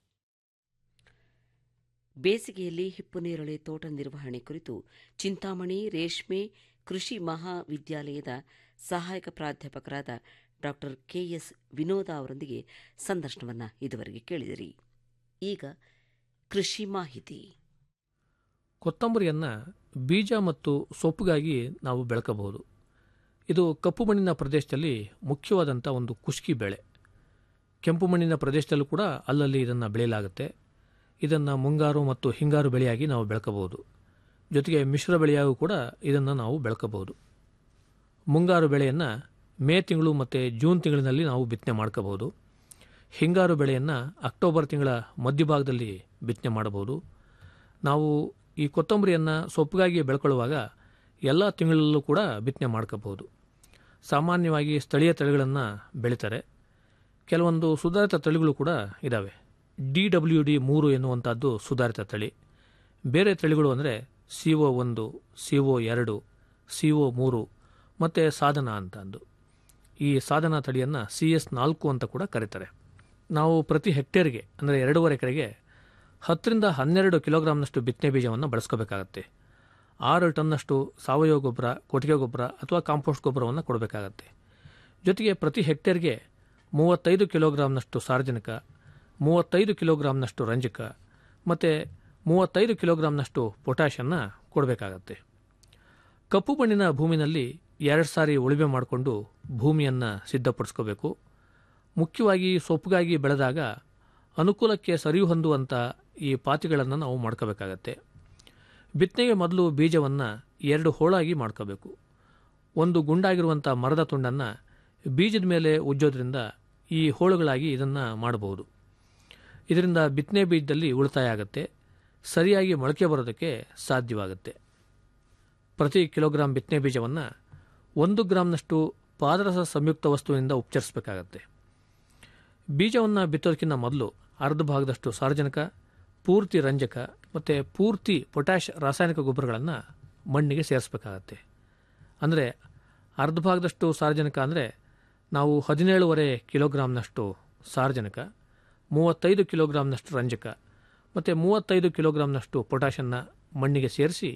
ಬೇಸಿಗೆಯಲ್ಲಿ ಹಿಪ್ಪುನೇರಳೆ ತೋಟ ನಿರ್ವಹಣೆ ಕುರಿತು ಚಿಂತಾಮಣಿ ರೇಷ್ಮೆ ಕೃಷಿ ಮಹಾವಿದ್ಯಾಲಯದ ಸಹಾಯಕ ಪ್ರಾಧ್ಯಾಪಕರಾದ ಡಾಕ್ಟರ್ ಕೆಎಸ್ ವಿನೋದ ಅವರೊಂದಿಗೆ ಸಂದರ್ಶನವನ್ನು ಇದುವರೆಗೆ ಕೇಳಿದಿರಿ ಈಗ ಕೃಷಿ ಮಾಹಿತಿ ಕೊತ್ತಂಬರಿಯನ್ನು ಬೀಜ ಮತ್ತು ಸೊಪ್ಪಿಗಾಗಿ ನಾವು ಬೆಳಕಬಹುದು ಇದು ಕಪ್ಪು ಮಣ್ಣಿನ ಪ್ರದೇಶದಲ್ಲಿ ಮುಖ್ಯವಾದಂಥ ಒಂದು ಕುಷ್ಕಿ ಬೆಳೆ ಕೆಂಪು ಮಣ್ಣಿನ ಪ್ರದೇಶದಲ್ಲೂ ಕೂಡ ಅಲ್ಲಲ್ಲಿ ಇದನ್ನು ಬೆಳೆಯಲಾಗುತ್ತೆ ಇದನ್ನು ಮುಂಗಾರು ಮತ್ತು ಹಿಂಗಾರು ಬೆಳೆಯಾಗಿ ನಾವು ಬೆಳಕಬಹುದು ಜೊತೆಗೆ ಮಿಶ್ರ ಬೆಳೆಯಾಗೂ ಕೂಡ ಇದನ್ನು ನಾವು ಬೆಳಕಬಹುದು ಮುಂಗಾರು ಬೆಳೆಯನ್ನು ಮೇ ತಿಂಗಳು ಮತ್ತು ಜೂನ್ ತಿಂಗಳಿನಲ್ಲಿ ನಾವು ಬಿತ್ತನೆ ಮಾಡ್ಕೋಬಹುದು ಹಿಂಗಾರು ಬೆಳೆಯನ್ನು ಅಕ್ಟೋಬರ್ ತಿಂಗಳ ಮಧ್ಯಭಾಗದಲ್ಲಿ ಬಿತ್ತನೆ ಮಾಡಬಹುದು ನಾವು ಈ ಕೊತ್ತಂಬರಿಯನ್ನು ಸೊಪ್ಪಿಗಾಗಿ ಬೆಳ್ಕೊಳ್ಳುವಾಗ ಎಲ್ಲ ತಿಂಗಳಲ್ಲೂ ಕೂಡ ಬಿತ್ತನೆ ಮಾಡ್ಕೋಬಹುದು ಸಾಮಾನ್ಯವಾಗಿ ಸ್ಥಳೀಯ ತಳಿಗಳನ್ನು ಬೆಳೀತಾರೆ ಕೆಲವೊಂದು ಸುಧಾರಿತ ತಳಿಗಳು ಕೂಡ ಇದ್ದಾವೆ ಡಿ ಡಬ್ಲ್ಯೂ ಡಿ ಮೂರು ಎನ್ನುವಂಥದ್ದು ಸುಧಾರಿತ ತಳಿ ಬೇರೆ ತಳಿಗಳು ಅಂದರೆ ಸಿ ಒ ಒಂದು ಸಿ ಒ ಎರಡು ಸಿ ಒ ಮೂರು ಮತ್ತು ಸಾಧನ ಅಂತ ಅಂದು ಈ ಸಾಧನ ತಳಿಯನ್ನು ಸಿ ಎಸ್ ನಾಲ್ಕು ಅಂತ ಕೂಡ ಕರೀತಾರೆ ನಾವು ಪ್ರತಿ ಹೆಕ್ಟೇರ್ಗೆ ಅಂದರೆ ಎರಡೂವರೆ ಎಕರೆಗೆ ಹತ್ತರಿಂದ ಹನ್ನೆರಡು ಕಿಲೋಗ್ರಾಮ್ನಷ್ಟು ಬಿತ್ತನೆ ಬೀಜವನ್ನು ಬಳಸ್ಕೋಬೇಕಾಗತ್ತೆ ಆರು ಟನ್ನಷ್ಟು ಸಾವಯವ ಗೊಬ್ಬರ ಕೊಟ್ಟಿಗೆ ಗೊಬ್ಬರ ಅಥವಾ ಕಾಂಪೋಸ್ಟ್ ಗೊಬ್ಬರವನ್ನು ಕೊಡಬೇಕಾಗತ್ತೆ ಜೊತೆಗೆ ಪ್ರತಿ ಹೆಕ್ಟೇರ್ಗೆ ಮೂವತ್ತೈದು ಕಿಲೋಗ್ರಾಮ್ನಷ್ಟು ಸಾರ್ವಜನಿಕ ಮೂವತ್ತೈದು ಕಿಲೋಗ್ರಾಮ್ನಷ್ಟು ರಂಜಕ ಮತ್ತು ಮೂವತ್ತೈದು ಕಿಲೋಗ್ರಾಮ್ನಷ್ಟು ಪೊಟ್ಯಾಷನ್ನು ಕೊಡಬೇಕಾಗತ್ತೆ ಕಪ್ಪು ಮಣ್ಣಿನ ಭೂಮಿನಲ್ಲಿ ಎರಡು ಸಾರಿ ಉಳುಮೆ ಮಾಡಿಕೊಂಡು ಭೂಮಿಯನ್ನು ಸಿದ್ಧಪಡಿಸ್ಕೋಬೇಕು ಮುಖ್ಯವಾಗಿ ಸೊಪ್ಪಿಗಾಗಿ ಬೆಳೆದಾಗ ಅನುಕೂಲಕ್ಕೆ ಸರಿ ಹೊಂದುವಂಥ ಈ ಪಾತಿಗಳನ್ನು ನಾವು ಮಾಡ್ಕೋಬೇಕಾಗತ್ತೆ ಬಿತ್ತನೆಗೆ ಮೊದಲು ಬೀಜವನ್ನು ಎರಡು ಹೋಳಾಗಿ ಮಾಡ್ಕೋಬೇಕು ಒಂದು ಗುಂಡಾಗಿರುವಂಥ ಮರದ ತುಂಡನ್ನು ಬೀಜದ ಮೇಲೆ ಉಜ್ಜೋದ್ರಿಂದ ಈ ಹೋಳುಗಳಾಗಿ ಇದನ್ನು ಮಾಡಬಹುದು ಇದರಿಂದ ಬಿತ್ತನೆ ಬೀಜದಲ್ಲಿ ಉಳಿತಾಯ ಆಗುತ್ತೆ ಸರಿಯಾಗಿ ಮೊಳಕೆ ಬರೋದಕ್ಕೆ ಸಾಧ್ಯವಾಗುತ್ತೆ ಪ್ರತಿ ಕಿಲೋಗ್ರಾಂ ಬಿತ್ತನೆ ಬೀಜವನ್ನು ಒಂದು ಗ್ರಾಂನಷ್ಟು ಪಾದರಸ ಸಂಯುಕ್ತ ವಸ್ತುವಿನಿಂದ ಉಪಚರಿಸಬೇಕಾಗತ್ತೆ ಬೀಜವನ್ನು ಬಿತ್ತೋದಕ್ಕಿಂತ ಮೊದಲು ಅರ್ಧ ಭಾಗದಷ್ಟು ಸಾರಜನಕ ಪೂರ್ತಿ ರಂಜಕ ಮತ್ತು ಪೂರ್ತಿ ಪೊಟ್ಯಾಷ್ ರಾಸಾಯನಿಕ ಗೊಬ್ಬರಗಳನ್ನು ಮಣ್ಣಿಗೆ ಸೇರಿಸಬೇಕಾಗತ್ತೆ ಅಂದರೆ ಅರ್ಧ ಭಾಗದಷ್ಟು ಸಾರಜನಕ ಅಂದರೆ ನಾವು ಹದಿನೇಳುವರೆ ಕಿಲೋಗ್ರಾಮ್ನಷ್ಟು ಸಾರಜನಕ ಮೂವತ್ತೈದು ಕಿಲೋಗ್ರಾಮ್ನಷ್ಟು ರಂಜಕ ಮತ್ತು ಮೂವತ್ತೈದು ಕಿಲೋಗ್ರಾಮ್ನಷ್ಟು ಪೊಟ್ಯಾಷನ್ನು ಮಣ್ಣಿಗೆ ಸೇರಿಸಿ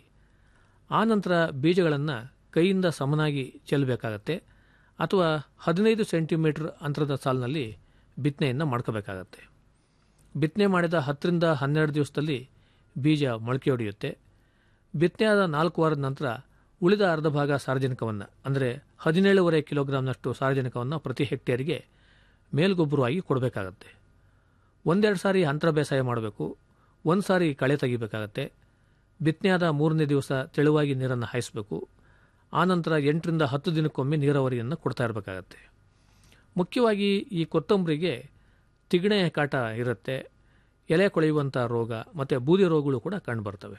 ಆನಂತರ ಬೀಜಗಳನ್ನು ಕೈಯಿಂದ ಸಮನಾಗಿ ಚೆಲ್ಲಬೇಕಾಗತ್ತೆ ಅಥವಾ ಹದಿನೈದು ಸೆಂಟಿಮೀಟರ್ ಅಂತರದ ಸಾಲಿನಲ್ಲಿ ಬಿತ್ತನೆಯನ್ನು ಮಾಡ್ಕೋಬೇಕಾಗತ್ತೆ ಬಿತ್ತನೆ ಮಾಡಿದ ಹತ್ತರಿಂದ ಹನ್ನೆರಡು ದಿವಸದಲ್ಲಿ ಬೀಜ ಮೊಳಕೆ ಹೊಡೆಯುತ್ತೆ ಬಿತ್ತನೆಯಾದ ನಾಲ್ಕು ವಾರದ ನಂತರ ಉಳಿದ ಅರ್ಧ ಭಾಗ ಸಾರಜನಕವನ್ನು ಅಂದರೆ ಹದಿನೇಳುವರೆ ಕಿಲೋಗ್ರಾಮ್ನಷ್ಟು ಸಾರಜನಕವನ್ನು ಪ್ರತಿ ಹೆಕ್ಟೇರಿಗೆ ಮೇಲ್ಗೊಬ್ಬರವಾಗಿ ಕೊಡಬೇಕಾಗತ್ತೆ ಒಂದೆರಡು ಸಾರಿ ಅಂತರ ಬೇಸಾಯ ಮಾಡಬೇಕು ಒಂದು ಸಾರಿ ಕಳೆ ತೆಗಿಬೇಕಾಗತ್ತೆ ಬಿತ್ತನೆಯಾದ ಮೂರನೇ ದಿವಸ ತೆಳುವಾಗಿ ನೀರನ್ನು ಹಾಯಿಸಬೇಕು ಆನಂತರ ಎಂಟರಿಂದ ಹತ್ತು ದಿನಕ್ಕೊಮ್ಮೆ ನೀರಾವರಿಯನ್ನು ಕೊಡ್ತಾ ಇರಬೇಕಾಗತ್ತೆ ಮುಖ್ಯವಾಗಿ ಈ ಕೊತ್ತಂಬರಿಗೆ ತಿಗಣೆ ಕಾಟ ಇರುತ್ತೆ ಎಲೆ ಕೊಳೆಯುವಂಥ ರೋಗ ಮತ್ತು ಬೂದಿ ರೋಗಗಳು ಕೂಡ ಕಂಡುಬರ್ತವೆ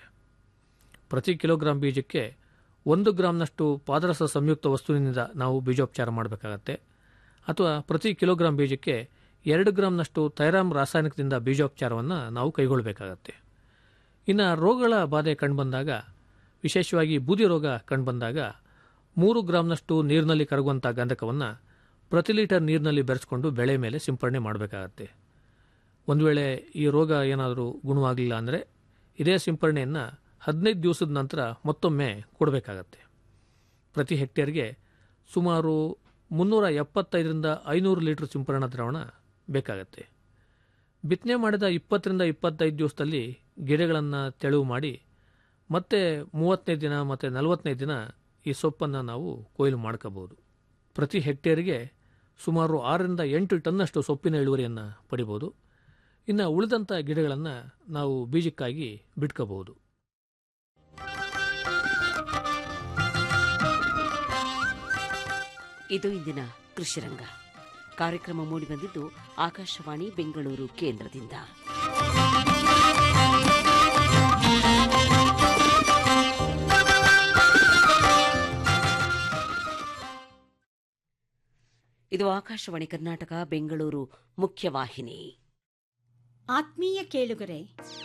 ಪ್ರತಿ ಕಿಲೋಗ್ರಾಂ ಬೀಜಕ್ಕೆ ಒಂದು ಗ್ರಾಮ್ನಷ್ಟು ಪಾದರಸ ಸಂಯುಕ್ತ ವಸ್ತುವಿನಿಂದ ನಾವು ಬೀಜೋಪಚಾರ ಮಾಡಬೇಕಾಗತ್ತೆ ಅಥವಾ ಪ್ರತಿ ಕಿಲೋಗ್ರಾಂ ಬೀಜಕ್ಕೆ ಎರಡು ಗ್ರಾಮ್ನಷ್ಟು ಥೈರಾಮ್ ರಾಸಾಯನಿಕದಿಂದ ಬೀಜೋಪಚಾರವನ್ನು ನಾವು ಕೈಗೊಳ್ಳಬೇಕಾಗತ್ತೆ ಇನ್ನು ರೋಗಗಳ ಬಾಧೆ ಕಂಡುಬಂದಾಗ ವಿಶೇಷವಾಗಿ ಬೂದಿ ರೋಗ ಕಂಡುಬಂದಾಗ ಮೂರು ಗ್ರಾಮ್ನಷ್ಟು ನೀರಿನಲ್ಲಿ ಕರಗುವಂಥ ಗಂಧಕವನ್ನು ಪ್ರತಿ ಲೀಟರ್ ನೀರಿನಲ್ಲಿ ಬೆರೆಸ್ಕೊಂಡು ಬೆಳೆ ಮೇಲೆ ಸಿಂಪರಣೆ ಮಾಡಬೇಕಾಗತ್ತೆ ಒಂದು ವೇಳೆ ಈ ರೋಗ ಏನಾದರೂ ಗುಣವಾಗಲಿಲ್ಲ ಅಂದರೆ ಇದೇ ಸಿಂಪರಣೆಯನ್ನು ಹದಿನೈದು ದಿವಸದ ನಂತರ ಮತ್ತೊಮ್ಮೆ ಕೊಡಬೇಕಾಗತ್ತೆ ಪ್ರತಿ ಹೆಕ್ಟೇರ್ಗೆ ಸುಮಾರು ಮುನ್ನೂರ ಎಪ್ಪತ್ತೈದರಿಂದ ಐನೂರು ಲೀಟರ್ ಸಿಂಪರಣಾ ದ್ರಾವಣ ಬೇಕಾಗತ್ತೆ ಬಿತ್ತನೆ ಮಾಡಿದ ಇಪ್ಪತ್ತರಿಂದ ಇಪ್ಪತ್ತೈದು ದಿವಸದಲ್ಲಿ ಗಿಡಗಳನ್ನು ತೆಳುವು ಮಾಡಿ ಮತ್ತೆ ಮೂವತ್ತನೇ ದಿನ ಮತ್ತು ನಲವತ್ತನೇ ದಿನ ಈ ಸೊಪ್ಪನ್ನು ನಾವು ಕೊಯ್ಲು ಮಾಡ್ಕೋಬೋದು ಪ್ರತಿ ಹೆಕ್ಟೇರಿಗೆ ಸುಮಾರು ಆರರಿಂದ ಎಂಟು ಟನ್ನಷ್ಟು ಸೊಪ್ಪಿನ ಇಳುವರಿಯನ್ನು ಪಡಿಬೋದು ಇನ್ನು ಉಳಿದಂಥ ಗಿಡಗಳನ್ನು ನಾವು ಬೀಜಕ್ಕಾಗಿ ಬಿಟ್ಕೋಬಹುದು ಇದು ಇಂದಿನ ಕೃಷಿರಂಗ ಕಾರ್ಯಕ್ರಮ ಮೂಡಿಬಂದಿದ್ದು ಆಕಾಶವಾಣಿ ಬೆಂಗಳೂರು ಕೇಂದ್ರದಿಂದ ಇದು ಆಕಾಶವಾಣಿ ಕರ್ನಾಟಕ ಬೆಂಗಳೂರು ಮುಖ್ಯವಾಹಿನಿ ಆತ್ಮೀಯ ಕೇಳುಗರೆ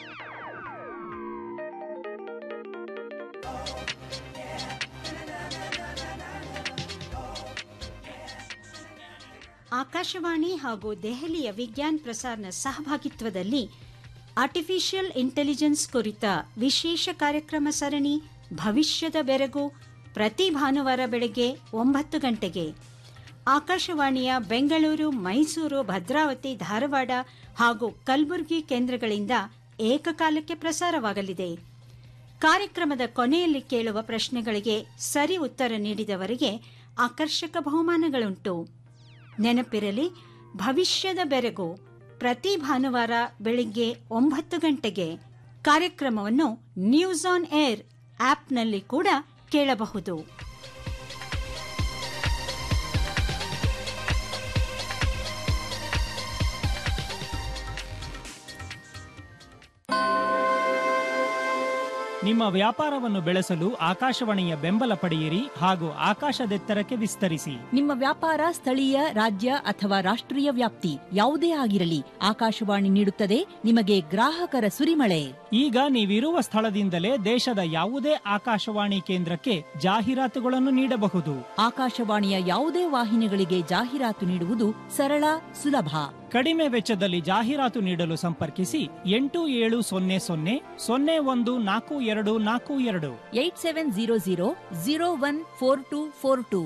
ಆಕಾಶವಾಣಿ ಹಾಗೂ ದೆಹಲಿಯ ವಿಜ್ಞಾನ್ ಪ್ರಸಾರ್ನ ಸಹಭಾಗಿತ್ವದಲ್ಲಿ ಆರ್ಟಿಫಿಷಿಯಲ್ ಇಂಟೆಲಿಜೆನ್ಸ್ ಕುರಿತ ವಿಶೇಷ ಕಾರ್ಯಕ್ರಮ ಸರಣಿ ಭವಿಷ್ಯದ ಬೆರಗು ಪ್ರತಿ ಭಾನುವಾರ ಬೆಳಗ್ಗೆ ಒಂಬತ್ತು ಗಂಟೆಗೆ ಆಕಾಶವಾಣಿಯ ಬೆಂಗಳೂರು ಮೈಸೂರು ಭದ್ರಾವತಿ ಧಾರವಾಡ ಹಾಗೂ ಕಲಬುರಗಿ ಕೇಂದ್ರಗಳಿಂದ ಏಕಕಾಲಕ್ಕೆ ಪ್ರಸಾರವಾಗಲಿದೆ ಕಾರ್ಯಕ್ರಮದ ಕೊನೆಯಲ್ಲಿ ಕೇಳುವ ಪ್ರಶ್ನೆಗಳಿಗೆ ಸರಿ ಉತ್ತರ ನೀಡಿದವರಿಗೆ ಆಕರ್ಷಕ ಬಹುಮಾನಗಳುಂಟು ನೆನಪಿರಲಿ ಭವಿಷ್ಯದ ಬೆರಗು ಪ್ರತಿ ಭಾನುವಾರ ಬೆಳಿಗ್ಗೆ ಒಂಬತ್ತು ಗಂಟೆಗೆ ಕಾರ್ಯಕ್ರಮವನ್ನು ನ್ಯೂಸ್ ಆನ್ ಏರ್ ಆಪ್ನಲ್ಲಿ ಕೂಡ ಕೇಳಬಹುದು ನಿಮ್ಮ ವ್ಯಾಪಾರವನ್ನು ಬೆಳೆಸಲು ಆಕಾಶವಾಣಿಯ ಬೆಂಬಲ ಪಡೆಯಿರಿ ಹಾಗೂ ಆಕಾಶದೆತ್ತರಕ್ಕೆ ವಿಸ್ತರಿಸಿ ನಿಮ್ಮ ವ್ಯಾಪಾರ ಸ್ಥಳೀಯ ರಾಜ್ಯ ಅಥವಾ ರಾಷ್ಟ್ರೀಯ ವ್ಯಾಪ್ತಿ ಯಾವುದೇ ಆಗಿರಲಿ ಆಕಾಶವಾಣಿ ನೀಡುತ್ತದೆ ನಿಮಗೆ ಗ್ರಾಹಕರ ಸುರಿಮಳೆ ಈಗ ನೀವಿರುವ ಸ್ಥಳದಿಂದಲೇ ದೇಶದ ಯಾವುದೇ ಆಕಾಶವಾಣಿ ಕೇಂದ್ರಕ್ಕೆ ಜಾಹೀರಾತುಗಳನ್ನು ನೀಡಬಹುದು ಆಕಾಶವಾಣಿಯ ಯಾವುದೇ ವಾಹಿನಿಗಳಿಗೆ ಜಾಹೀರಾತು ನೀಡುವುದು ಸರಳ ಸುಲಭ ಕಡಿಮೆ ವೆಚ್ಚದಲ್ಲಿ ಜಾಹೀರಾತು ನೀಡಲು ಸಂಪರ್ಕಿಸಿ ಎಂಟು ಏಳು ಸೊನ್ನೆ ಸೊನ್ನೆ ಸೊನ್ನೆ ಒಂದು ನಾಲ್ಕು ಎರಡು ನಾಲ್ಕು ಎರಡು eight seven zero zero zero one four two four to